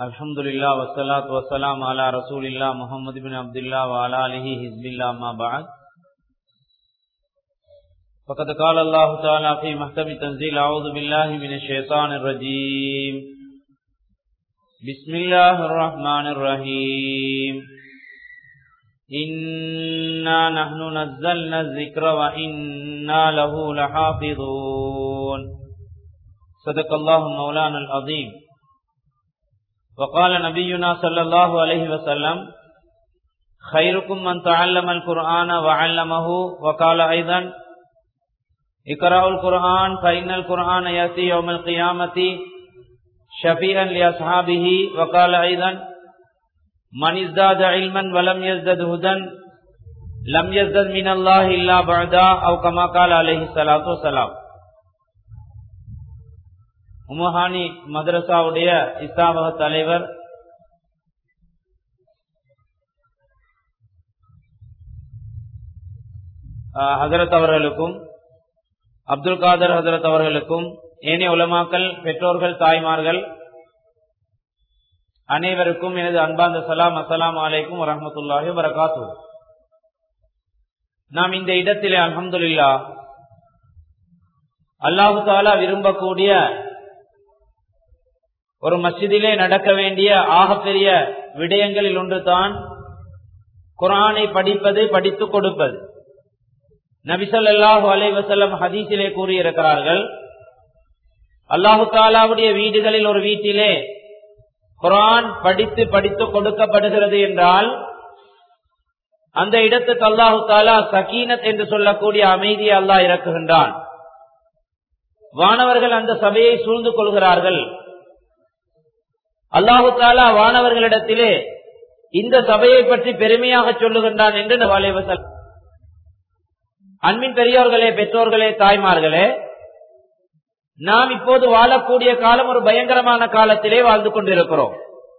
الحمد لله والصلاة والسلام على رسول الله محمد بن عبد الله وعلى آله حزب الله ما بعد فقد قال الله تعالى في محكم تنزيل أعوذ بالله من الشيطان الرجيم بسم الله الرحمن الرحيم إنا نحن نزلنا الذكر وإنا له لحافظون صدق الله مولانا العظيم وقال نبينا صلى الله عليه وسلم خيركم من تعلم القرآن وعلمه وقال أيضا اقرأوا القرآن فإن القرآن يأتي يوم القيامة شفيعا لأصحابه وقال أيضا من ازداد علما ولم يزدد هدى لم يزدد من الله إلا بعدا أو كما قال عليه الصلاة والسلام உமஹானி மதரசாவுடைய இஸ்லாமக தலைவர் ஹசரத் அவர்களுக்கும் அப்துல் காதர் ஹசரத் அவர்களுக்கும் ஏனைய உலமாக்கல் பெற்றோர்கள் தாய்மார்கள் அனைவருக்கும் எனது அன்பார்ந்த சலாம் அஸ்லாம் அலைக்கும் வரமத்துல்லாஹி வரகாத்து நாம் இந்த இடத்திலே அலமதுல்லா அல்லாஹு தாலா விரும்பக்கூடிய ஒரு மஸ்ஜிதிலே நடக்க வேண்டிய ஆகப்பெரிய விடயங்களில் ஒன்றுதான் குரானை படிப்பது படித்துக் கொடுப்பது நபிசல்லாஹு அலைவசல்லம் ஹதீஸிலே கூறியிருக்கிறார்கள் அல்லாஹு தாலாவுடைய வீடுகளில் ஒரு வீட்டிலே குரான் படித்து படித்து கொடுக்கப்படுகிறது என்றால் அந்த இடத்துக்கு அல்லாஹு தாலா சக்கீனத் என்று சொல்லக்கூடிய அமைதியை அல்லாஹ் இறக்குகின்றான் வானவர்கள் அந்த சபையை சூழ்ந்து கொள்கிறார்கள் அல்லாஹு தாலா வானவர்களிடத்திலே இந்த சபையை பற்றி பெருமையாக சொல்லுகின்றான் என்று வாலேவசல் அன்பின் பெரியோர்களே பெற்றோர்களே தாய்மார்களே நாம் இப்போது வாழக்கூடிய காலம் ஒரு பயங்கரமான காலத்திலே வாழ்ந்து கொண்டிருக்கிறோம்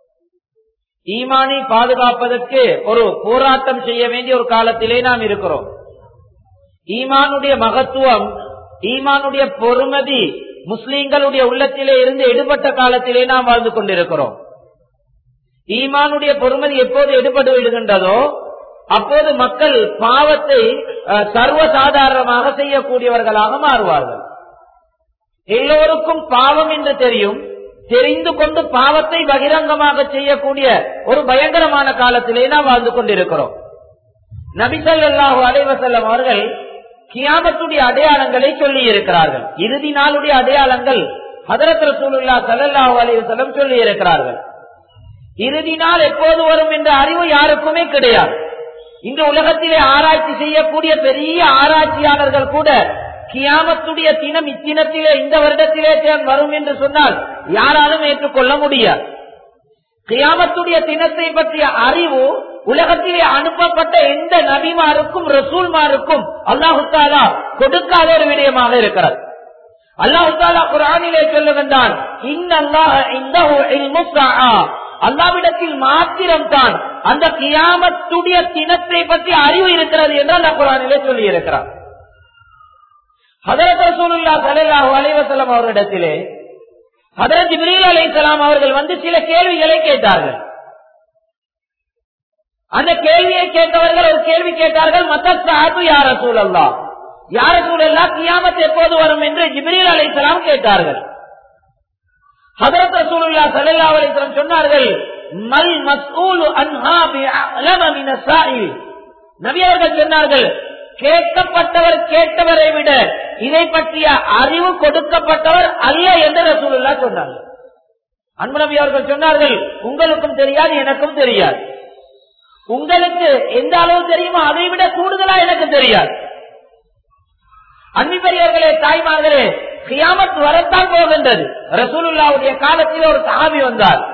ஈமானை பாதுகாப்பதற்கு ஒரு போராட்டம் செய்ய வேண்டிய ஒரு காலத்திலே நாம் இருக்கிறோம் ஈமானுடைய மகத்துவம் ஈமானுடைய பொறுமதி முஸ்லீம்களுடைய உள்ளத்திலே இருந்து எடுபட்ட காலத்திலே நாம் வாழ்ந்து கொண்டிருக்கிறோம் ஈமானுடைய பொறுமதி எப்போது எடுபட்டு விடுகின்றதோ அப்போது மக்கள் பாவத்தை சர்வசாதாரணமாக செய்யக்கூடியவர்களாக மாறுவார்கள் எல்லோருக்கும் பாவம் என்று தெரியும் தெரிந்து கொண்டு பாவத்தை பகிரங்கமாக செய்யக்கூடிய ஒரு பயங்கரமான காலத்திலே நாம் வாழ்ந்து கொண்டிருக்கிறோம் நபிசல்லாஹு அலைவசல்லம் அவர்கள் கியாமத்துடைய அடையாளங்களை சொல்லி இருக்கிறார்கள் இறுதி நாளுடைய அடையாளங்கள் ஹதரத் ரசூலுல்லா சல்லாஹூ அலைவசல்லம் சொல்லி இருக்கிறார்கள் இறுதி நாள் எப்போது வரும் என்ற அறிவு யாருக்குமே கிடையாது இந்த உலகத்திலே ஆராய்ச்சி செய்யக்கூடிய பெரிய ஆராய்ச்சியாளர்கள் கூட கியாமத்துடைய தினம் இத்தினத்திலே இந்த வருடத்திலே வரும் என்று சொன்னால் யாராலும் ஏற்றுக்கொள்ள முடியாது கியாமத்துடைய தினத்தை பற்றிய அறிவு உலகத்திலே அனுப்பப்பட்ட எந்த நபிமாருக்கும் ரசூல்மாருக்கும் அல்லாஹு தாலா கொடுக்காத ஒரு விடயமாக இருக்கிறது அல்லாஹு தாலா குரானிலே சொல்லுகின்றான் அல்லாவிடத்தில் மாத்திரம்தான் அந்த கியாமத்துடைய தினத்தை பற்றி அறிவு இருக்கிறது என்று அல்லா குரானிலே சொல்லி இருக்கிறார் ஹதரத் ரசூலுல்லா சலாஹூ அலைவசலம் அவரிடத்திலே ஹதரத் ஜிப்ரீல் அலைசலாம் அவர்கள் வந்து சில கேள்விகளை கேட்டார்கள் அந்த கேள்வியை கேட்டவர்கள் ஒரு கேள்வி கேட்டார்கள் மத்த சாத்து யார சூழல்லா யார சூழல்லா கியாமத் எப்போது வரும் என்று ஜிப்ரீல் அலைசலாம் கேட்டார்கள் ஹதரத் ரசூலுல்லா சல்லா அலைசலம் சொன்னார்கள் மல் மஸ்ஊலு அன்ஹா பிஅலம சாயில் நபி அவர்கள் சொன்னார்கள் கேட்கப்பட்டவர் கேட்டவரை விட இதை பற்றிய அறிவு கொடுக்கப்பட்டவர் அல்ல என்று ரசூலுல்லா சொன்னார்கள் அன்பு நபி அவர்கள் சொன்னார்கள் உங்களுக்கும் தெரியாது எனக்கும் தெரியாது உங்களுக்கு எந்த அளவு தெரியுமோ அதை விட கூடுதலா எனக்கு தெரியாது அன்பு பெரியவர்களே தாய்மார்களே கியாமத் வரத்தான் போகின்றது ரசூலுல்லாவுடைய காலத்தில் ஒரு சாபி வந்தார்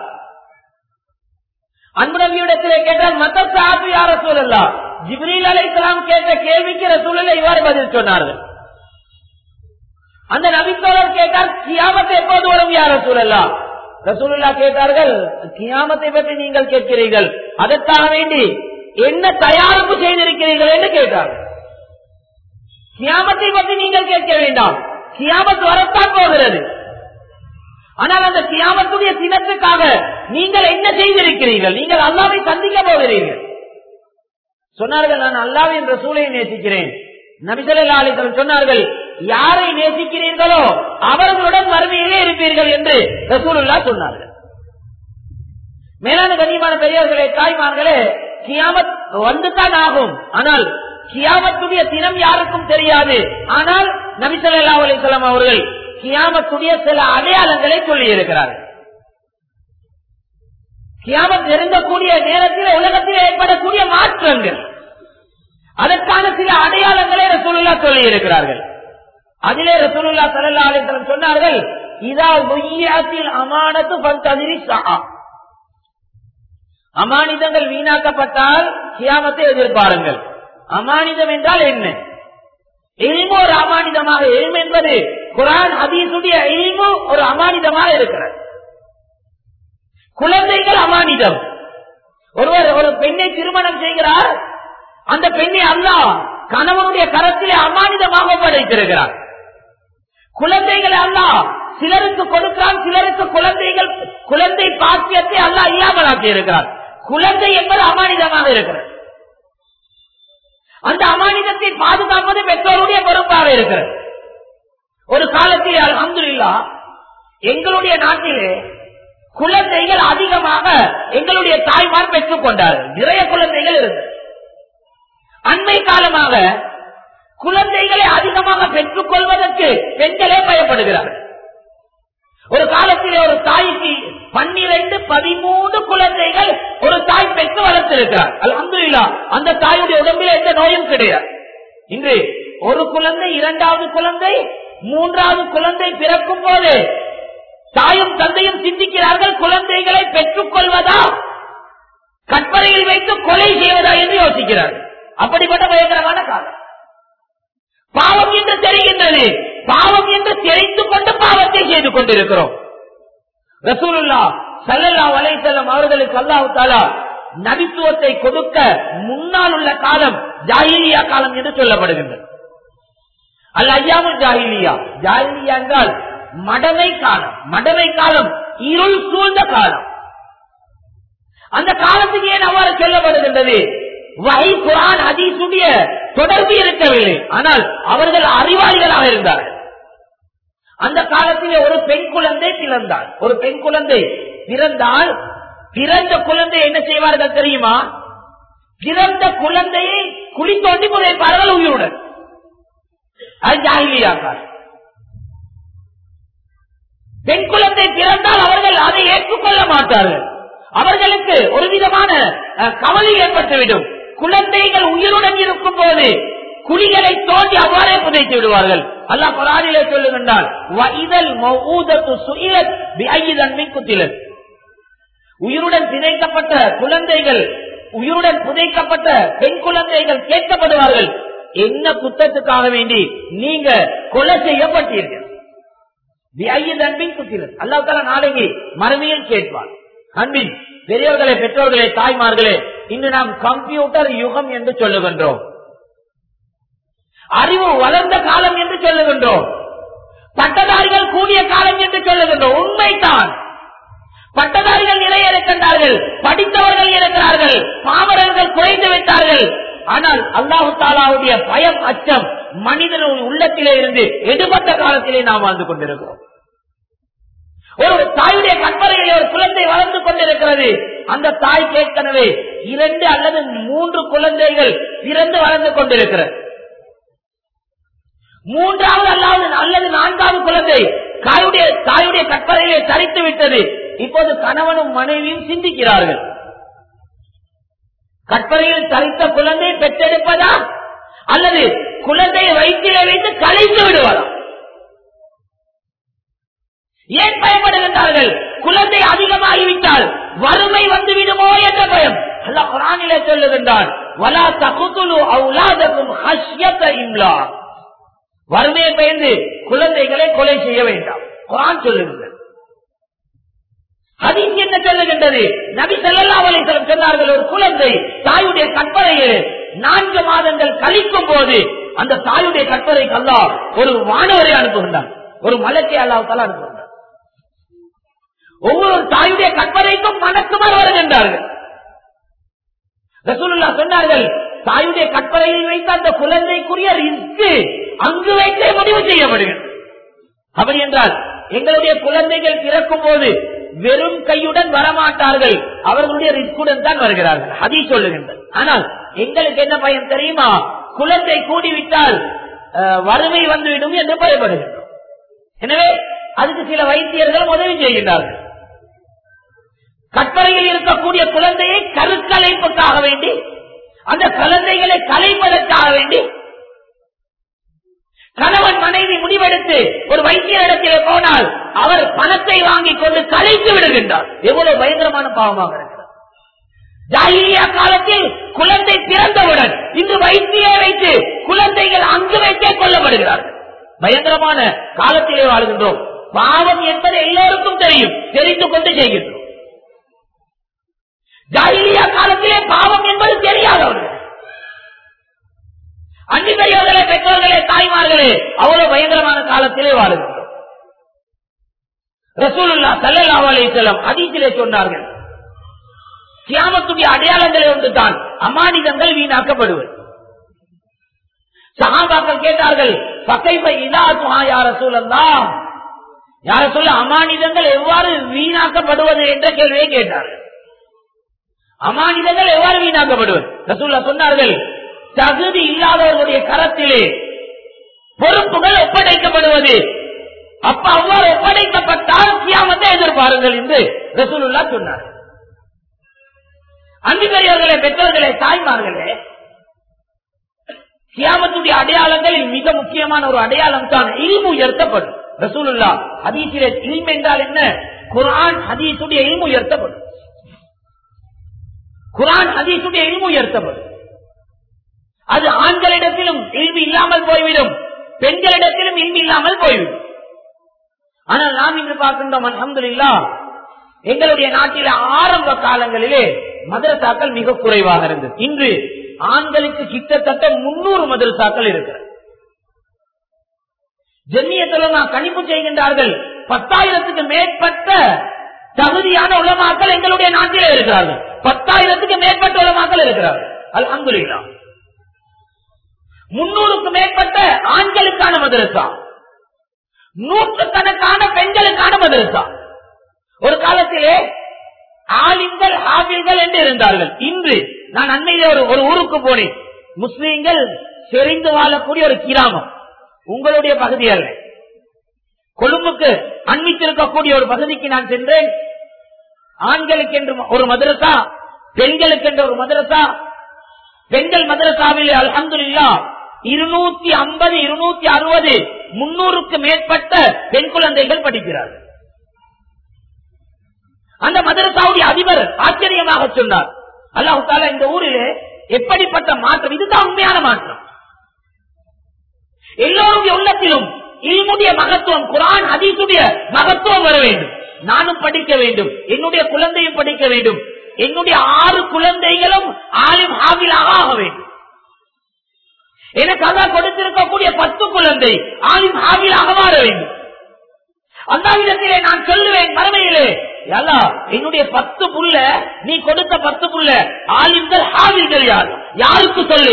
அன்பு நபியிடத்திலே கேட்டால் மத்த சாபி யார் ரசூலல்லா ஜிப்ரீல் அலைக்கலாம் கேட்ட கேள்விக்கு ரசூலில் இவ்வாறு பதில் சொன்னார்கள் அந்த நபித்தோழர் கேட்டார் கியாமத்தை எப்போது வரும் யார் ரசூலல்லா ரசூலுல்லா கேட்டார்கள் கியாமத்தை பற்றி நீங்கள் கேட்கிறீர்கள் அதற்காக வேண்டி என்ன தயாரிப்பு செய்திருக்கிறீர்கள் என்று கேட்டார்கள் கியாமத்தை பற்றி நீங்கள் கேட்க வேண்டாம் கியாமத் வரத்தான் போகிறது ஆனால் அந்த கியாமத்துடைய தினத்துக்காக நீங்கள் என்ன செய்திருக்கிறீர்கள் நீங்கள் அல்லாவை சந்திக்க போகிறீர்கள் சொன்னார்கள் நான் அல்லாவின் ரசூலை நேசிக்கிறேன் நபிசல்லாலிசன் சொன்னார்கள் யாரை நேசிக்கிறீர்களோ அவர்களுடன் வறுமையிலே இருப்பீர்கள் என்று ரசூலுல்லா சொன்னார்கள் மேலான கண்ணியமான பெரியவர்களே தாய்மார்களே கியாமத் வந்துதான் ஆகும் ஆனால் கியாமத்துடைய தினம் யாருக்கும் தெரியாது ஆனால் நபிசல்லா அலிசல்லாம் அவர்கள் கியாமத்துடைய சில அடையாளங்களை சொல்லி இருக்கிறார்கள் கியாமத் நெருங்கக்கூடிய நேரத்தில் உலகத்தில் ஏற்படக்கூடிய மாற்றங்கள் அதற்கான சில அடையாளங்களை ரசூலுல்லா சொல்லி இருக்கிறார்கள் அதிலே ரசூலுல்லா சல்லா அலிஸ்லம் சொன்னார்கள் இதா ஒய்யாத்தில் அமானத்து பந்ததிரி சஹா அமானிதங்கள் வீணாக்கப்பட்டால் கியாமத்தை எதிர்பாருங்கள் அமானிதம் என்றால் என்ன எல்மு ஒரு அமானிதமாக எல்ம் என்பது குரான் ஹதீசுடைய எல்மு ஒரு அமானிதமாக இருக்கிறது குழந்தைகள் அமானிதம் ஒருவர் ஒரு பெண்ணை திருமணம் செய்கிறார் அந்த பெண்ணை அல்லா கணவனுடைய கரத்திலே அமானிதமாக படைத்திருக்கிறார் குழந்தைகளை அல்லா சிலருக்கு கொடுக்கிறான் சிலருக்கு குழந்தைகள் குழந்தை பாக்கியத்தை அல்லா இல்லாமலாக்கி இருக்கிறார் குழந்தை என்பது அமானிதமாக இருக்கிறது அந்த அமானிதத்தை பாதுகாப்பது பெற்றோருடைய பொறுப்பாக இருக்கிறது ஒரு காலத்தில் அலமதுல்லா எங்களுடைய நாட்டிலே குழந்தைகள் அதிகமாக எங்களுடைய தாய்மார் பெற்றுக் கொண்டார்கள் நிறைய குழந்தைகள் இருந்தது அண்மை காலமாக குழந்தைகளை அதிகமாக பெற்றுக் கொள்வதற்கு பெண்களே பயப்படுகிறார்கள் ஒரு காலத்திலே ஒரு தாய்க்கு பன்னிரண்டு பதிமூணு குழந்தைகள் ஒரு தாய் பெற்று வளர்த்திருக்கிறார் அல்ஹம்துலில்லா அந்த தாயுடைய உடம்பில் எந்த நோயும் கிடையாது இன்று ஒரு குழந்தை இரண்டாவது குழந்தை மூன்றாவது குழந்தை பிறக்கும் போது தாயும் தந்தையும் சிந்திக்கிறார்கள் குழந்தைகளை பெற்றுக் கொள்வதா கற்பனையில் வைத்து கொலை செய்வதா என்று யோசிக்கிறார்கள் அப்படிப்பட்ட பயங்கரமான காலம் பாவம் என்று தெரிகின்றது பாவம் என்று தெரிந்து கொண்டு பாவத்தை செய்து கொண்டிருக்கிறோம் ரசூலுல்லா சல்லல்லா வலைசல்லம் அவர்களுக்கு அல்லாஹு தாலா நபித்துவத்தை கொடுக்க முன்னால் உள்ள காலம் ஜாகிலியா காலம் என்று சொல்லப்படுகின்றது அல்ல ஐயாமுல் ஜாகிலியா ஜாகிலியா என்றால் மடமை காலம் மடமை காலம் இருள் சூழ்ந்த காலம் அந்த காலத்துக்கு ஏன் அவ்வாறு சொல்லப்படுகின்றது வகை குரான் அதீசுடைய தொடர்பு இருக்கவில்லை ஆனால் அவர்கள் அறிவாளிகளாக இருந்தார்கள் அந்த காலத்திலே ஒரு பெண் குழந்தை பிறந்தாள் ஒரு பெண் குழந்தை பிறந்தால் பிறந்த குழந்தை என்ன செய்வார்கள் தெரியுமா பிறந்த குழந்தையை குழி தோண்டி புதைப்பார்கள் உயிருடன் அது ஜாகிலியாக்கார் பெண் குழந்தை பிறந்தால் அவர்கள் அதை ஏற்றுக்கொள்ள மாட்டார்கள் அவர்களுக்கு ஒரு விதமான அஹ், கவலை ஏற்பட்டுவிடும் குழந்தைகள் உயிருடன் இருக்கும் போது குழிகளை தோண்டி அவ்வாறே புதைத்து விடுவார்கள் அல்லாஹ் குரானிலே சொல்லுகின்றால் "வஇதல் மௌஊதத்து சுஇலத் பிஅய்யி தன்பின் குத்திலத்." உயிருடன் சிதைக்கப்பட்ட குழந்தைகள் உயிருடன் புதைக்கப்பட்ட பெண் குழந்தைகள் கேட்கப்படுவார்கள் என்ன குத்தத்துக்காக வேண்டி நீங்க கொலை செய்யப்பட்டீர்கள் விஐயது அன்பின் குத்திரன் அல்லாஹால நாளைக்கு மறுமையில் கேட்பார் அன்பின் பெரியவர்களே பெற்றோர்களே தாய்மார்களே இன்று நாம் கம்ப்யூட்டர் யுகம் என்று சொல்லுகின்றோம் அறிவு வளர்ந்த காலம் என்று சொல்லுகின்றோம் பட்டதாரிகள் கூடிய காலம் என்று சொல்லுகின்றோம் உண்மைதான் பட்டதாரிகள் நிறைய இருக்கின்றார்கள் படித்தவர்கள் இருக்கிறார்கள் பாமரர்கள் குறைந்து விட்டார்கள் ஆனால் அல்லாஹு தாலாவுடைய பயம் அச்சம் மனிதனுடைய உள்ளத்திலே இருந்து எடுபட்ட காலத்திலே நாம் வாழ்ந்து கொண்டிருக்கிறோம் ஒரு தாயுடைய கற்பனையிலே ஒரு குழந்தை வளர்ந்து கொண்டிருக்கிறது அந்த தாய் ஏற்கனவே இரண்டு அல்லது மூன்று குழந்தைகள் பிறந்து வளர்ந்து கொண்டிருக்கிறது மூன்றாவது அல்லாவது அல்லது நான்காவது குழந்தை தாயுடைய தாயுடைய கற்பனையிலே தரித்து விட்டது இப்போது கணவனும் மனைவியும் சிந்திக்கிறார்கள் கற்பனையில் தரித்த குழந்தை பெற்றெடுப்பதா அல்லது குழந்தையை வயிற்றிலே வைத்து கலைத்து விடுவதா ஏன் பயப்படுகின்றார்கள் குழந்தை அதிகமாகிவிட்டால் வறுமை வந்து விடுமோ என்ற பயம் அல்ல குரானிலே சொல்லுகின்றான் வலா தகுதுலு அவுலாதக்கும் ஹஷ்யத்த இம்லா வறுமையை பயந்து குழந்தைகளை கொலை செய்ய வேண்டாம் குரான் சொல்லுகின்றது அது இங்கு என்ன சொல்லுகின்றது நபி ஸல்லல்லாஹு அலைஹி வஸல்லம் சொன்னார்கள் ஒரு குழந்தை தாயுடைய கற்பனையில் நான்கு மாதங்கள் கழிக்கும் போது அந்த தாயுடைய கற்பனைக்கு அல்லாஹ் ஒரு வானவரை அனுப்புகின்றான் ஒரு மலக்கை அல்லாஹ் தலா அனுப்புகின்றான் ஒவ்வொரு தாயுடைய கற்பனைக்கும் மணக்குமார் வருகின்றார்கள் ரசூலுல்லா சொன்னார்கள் தாயுடைய கற்பனையில் வைத்த அந்த குழந்தைக்குரிய ரிஸ்க் அங்கு வைத்தே முடிவு செய்யப்படுகிறது அப்படி என்றால் எங்களுடைய குழந்தைகள் பிறக்கும் போது வெறும் கையுடன் வரமாட்டார்கள் அவர்களுடைய ரிஸ்குடன் தான் வருகிறார்கள் அதை சொல்லுகின்றது ஆனால் எங்களுக்கு என்ன பயம் தெரியுமா குழந்தை கூடிவிட்டால் அஹ், வறுமை வந்துவிடும் என்று பயப்படுகின்றோம் எனவே அதுக்கு சில வைத்தியர்கள் உதவி செய்கின்றார்கள் கற்பனையில் இருக்கக்கூடிய குழந்தையை கருக்கலைப்புக்காக வேண்டி அந்த குழந்தைகளை கலைப்பதற்காக வேண்டி கணவன் மனைவி முடிவெடுத்து ஒரு வைத்தியரிடத்திலே போனால் அவர் பணத்தை வாங்கி கொண்டு கலைத்து விடுகின்றார் எவ்வளவு பயங்கரமான பாவமாக இருக்கிறது ஜாகிரியா காலத்தில் குழந்தை பிறந்தவுடன் இன்று வைத்தியை வைத்து குழந்தைகள் அங்கு வைத்தே கொல்லப்படுகிறார்கள் பயங்கரமான காலத்திலே வாழ்கின்றோம் பாவம் என்பது எல்லோருக்கும் தெரியும் தெரிந்து கொண்டு செய்கின்றோம் ஜாகிலியா காலத்திலே பாவம் என்பது தெரியாதவர்கள் அன்பு பெரியவர்களே பெற்றோர்களே தாய்மார்களே அவ்வளவு பயங்கரமான காலத்திலே வாழுகின்றோம் ரசூலுல்லா சல்லல்லாஹு அலைஹி வஸல்லம் ஹதீஸிலே சொன்னார்கள் கியாமத்துடைய அடையாளங்களே ஒன்று தான் அமானிதங்கள் வீணாக்கப்படுவது சஹாபாக்கள் கேட்டார்கள் பக்கைப இதா துஹா யா ரசூலல்லாஹ் யார சொல்ல அமானிதங்கள் எவ்வாறு வீணாக்கப்படுவது என்ற கேள்வியை கேட்டார்கள் அமானிதங்கள் எவ்வாறு வீணாக்கப்படுவது ரசூல்லா சொன்னார்கள் தகுதி இல்லாதவர்களுடைய கரத்திலே பொறுப்புகள் ஒப்படைக்கப்படுவது அப்ப அவ்வாறு ஒப்படைக்கப்பட்டால் கியாமத்தை எதிர்பாருங்கள் என்று ரசூலுல்லா சொன்னார் அன்புகரியவர்களே பெற்றோர்களே தாய்மார்களே கியாமத்துடைய அடையாளங்களில் மிக முக்கியமான ஒரு அடையாளம் தான் இல்மு உயர்த்தப்படும் ரசூலுல்லா ஹதீஸிலே இல்ம் என்றால் என்ன குர்ஆன் ஹதீஸுடைய இல்மு உயர்த்தப்படும் குரான் ஹதீஸுடைய இல்மு உயர்த்தப்படும் அது ஆண்களிடத்திலும் இல்மு இல்லாமல் போய்விடும் பெண்களிடத்திலும் இல்மு இல்லாமல் போய்விடும் ஆனால் நாம் இன்று பார்க்கின்றோம் அல்ஹம்துலில்லா எங்களுடைய நாட்டில ஆரம்ப காலங்களிலே மதரசாக்கள் மிக குறைவாக இருந்தது இன்று ஆண்களுக்கு கிட்டத்தட்ட முன்னூறு மதரசாக்கள் இருக்கிறது ஜென்னியத்தில் நான் கணிப்பு செய்கின்றார்கள் பத்தாயிரத்துக்கு மேற்பட்ட தகுதியான உலமாக்கள் எங்களுடைய நாட்டிலே இருக்கிறார்கள் பத்தாயிரத்துக்கு மேற்பட்ட உலமாக்கள் இருக்கிறார்கள் அல்ஹம்துலில்லா முன்னூறுக்கு மேற்பட்ட ஆண்களுக்கான மதரசா நூற்றுக்கணக்கான பெண்களுக்கான மதரசா ஒரு காலத்திலே ஆலிம்கள் ஆபில்கள் என்று இருந்தார்கள் இன்று நான் அண்மையிலே ஒரு ஒரு ஊருக்கு போனேன் முஸ்லீம்கள் செறிந்து வாழக்கூடிய ஒரு கிராமம் உங்களுடைய பகுதி அல்ல கொழும்புக்கு அண்மித்திருக்கக்கூடிய ஒரு பகுதிக்கு நான் சென்றேன் ஆண்களுக்கு என்று ஒரு மதரசா பெண்களுக்கு என்று ஒரு மதரசா பெண்கள் மதரசாவில் அல்ஹம்துலில்லா இருநூத்தி ஐம்பது இருநூத்தி அறுபது முன்னூறுக்கு மேற்பட்ட பெண் குழந்தைகள் படிக்கிறார்கள் அந்த மதரசாவுடைய அதிபர் ஆச்சரியமாக சொன்னார் அல்லாஹு தாலா இந்த ஊரிலே எப்படிப்பட்ட மாற்றம் இதுதான் உண்மையான மாற்றம் எல்லோருடைய உள்ளத்திலும் இல்முடைய மகத்துவம் குரான் ஹதீஸுடைய மகத்துவம் வர வேண்டும் நானும் படிக்க வேண்டும் என்னுடைய குழந்தையும் படிக்க வேண்டும் என்னுடைய ஆறு குழந்தைகளும் ஆளும் ஆவிலாக ஆக வேண்டும் எனக்கு அதான் கொடுத்திருக்கக்கூடிய பத்து குழந்தை ஆளும் ஆவிலாக மாற வேண்டும் அந்த விதத்திலே நான் சொல்லுவேன் மறுமையிலே அல்லா என்னுடைய பத்து புள்ள நீ கொடுத்த பத்து புள்ள ஆலிம்கள் ஆவில்கள் யார் யாருக்கு சொல்லு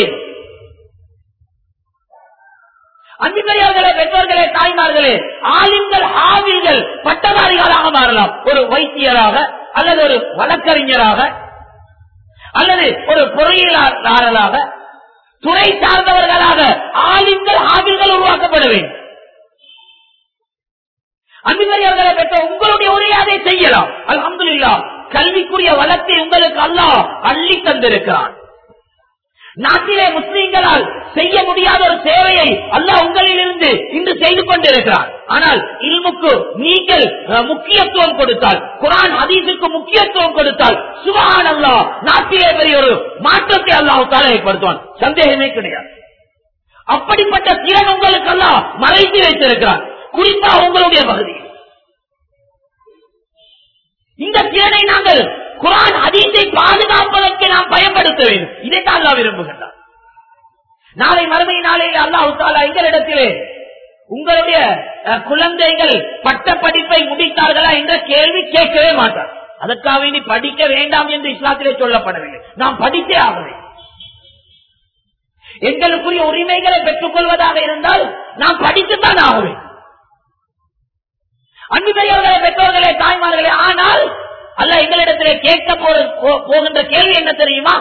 அன்புமையார்களே பெற்றோர்களே தாய்மார்களே ஆலிம்கள் ஆவில்கள் பட்டதாரிகளாக மாறலாம் ஒரு வைத்தியராக அல்லது ஒரு வழக்கறிஞராக அல்லது ஒரு பொறியியலாளராக துறை சார்ந்தவர்களாக ஆலிம்கள் ஆவில்கள் உருவாக்கப்பட வேண்டும் அன்புமையார்களே பெற்ற உங்களுடைய உரையை அதை செய்யலாம் அல்ஹம்துலில்லா கல்விக்குரிய வளத்தை உங்களுக்கு அல்லாஹ் அள்ளி தந்திருக்கிறான் நாட்டிலே முஸ்லீம்களால் செய்ய முடியாத ஒரு சேவையை அல்லாஹ் உங்களிலிருந்து இன்று செய்து கொண்டிருக்கிறார் ஆனால் இல்முக்கு நீங்கள் அஹ், முக்கியத்துவம் கொடுத்தால் குரான் ஹதீஸுக்கு முக்கியத்துவம் கொடுத்தால் சுபான் அல்லாஹ் நாட்டிலே பெரிய ஒரு மாற்றத்தை அல்லாஹ் தால ஏற்படுத்துவான் சந்தேகமே கிடையாது அப்படிப்பட்ட திறன் உங்களுக்கு அல்லாஹ் மறைத்து வைத்திருக்கிறார் குறிப்பா உங்களுடைய பகுதி இந்த திறனை நாங்கள் குரான் அதீத்தை பாதுகாப்பதற்கு நாம் பயன்படுத்த வேண்டும் இதைத்தான் அல்லாஹ் விரும்புகின்றார் நாளை மறுமை நாளையில் அல்லாஹு தாலா எங்களிடத்திலே உங்களுடைய அஹ், குழந்தைகள் பட்ட படிப்பை முடித்தார்களா என்ற கேள்வி கேட்கவே மாட்டார் அதற்காக வேண்டி படிக்க வேண்டாம் என்று இஸ்லாத்திலே சொல்லப்படவில்லை நாம் படித்தே ஆக வேண்டும் எங்களுக்குரிய உரிமைகளை பெற்றுக் கொள்வதாக இருந்தால் நாம் படித்துத்தான் ஆக வேண்டும் அன்பு பெரியவர்களே பெற்றோர்களே தாய்மார்களே ஆனால் அல்ல எங்களிடத்திலே கேட்க போ- போ- போகின்ற கேள்வி என்ன தெரியுமா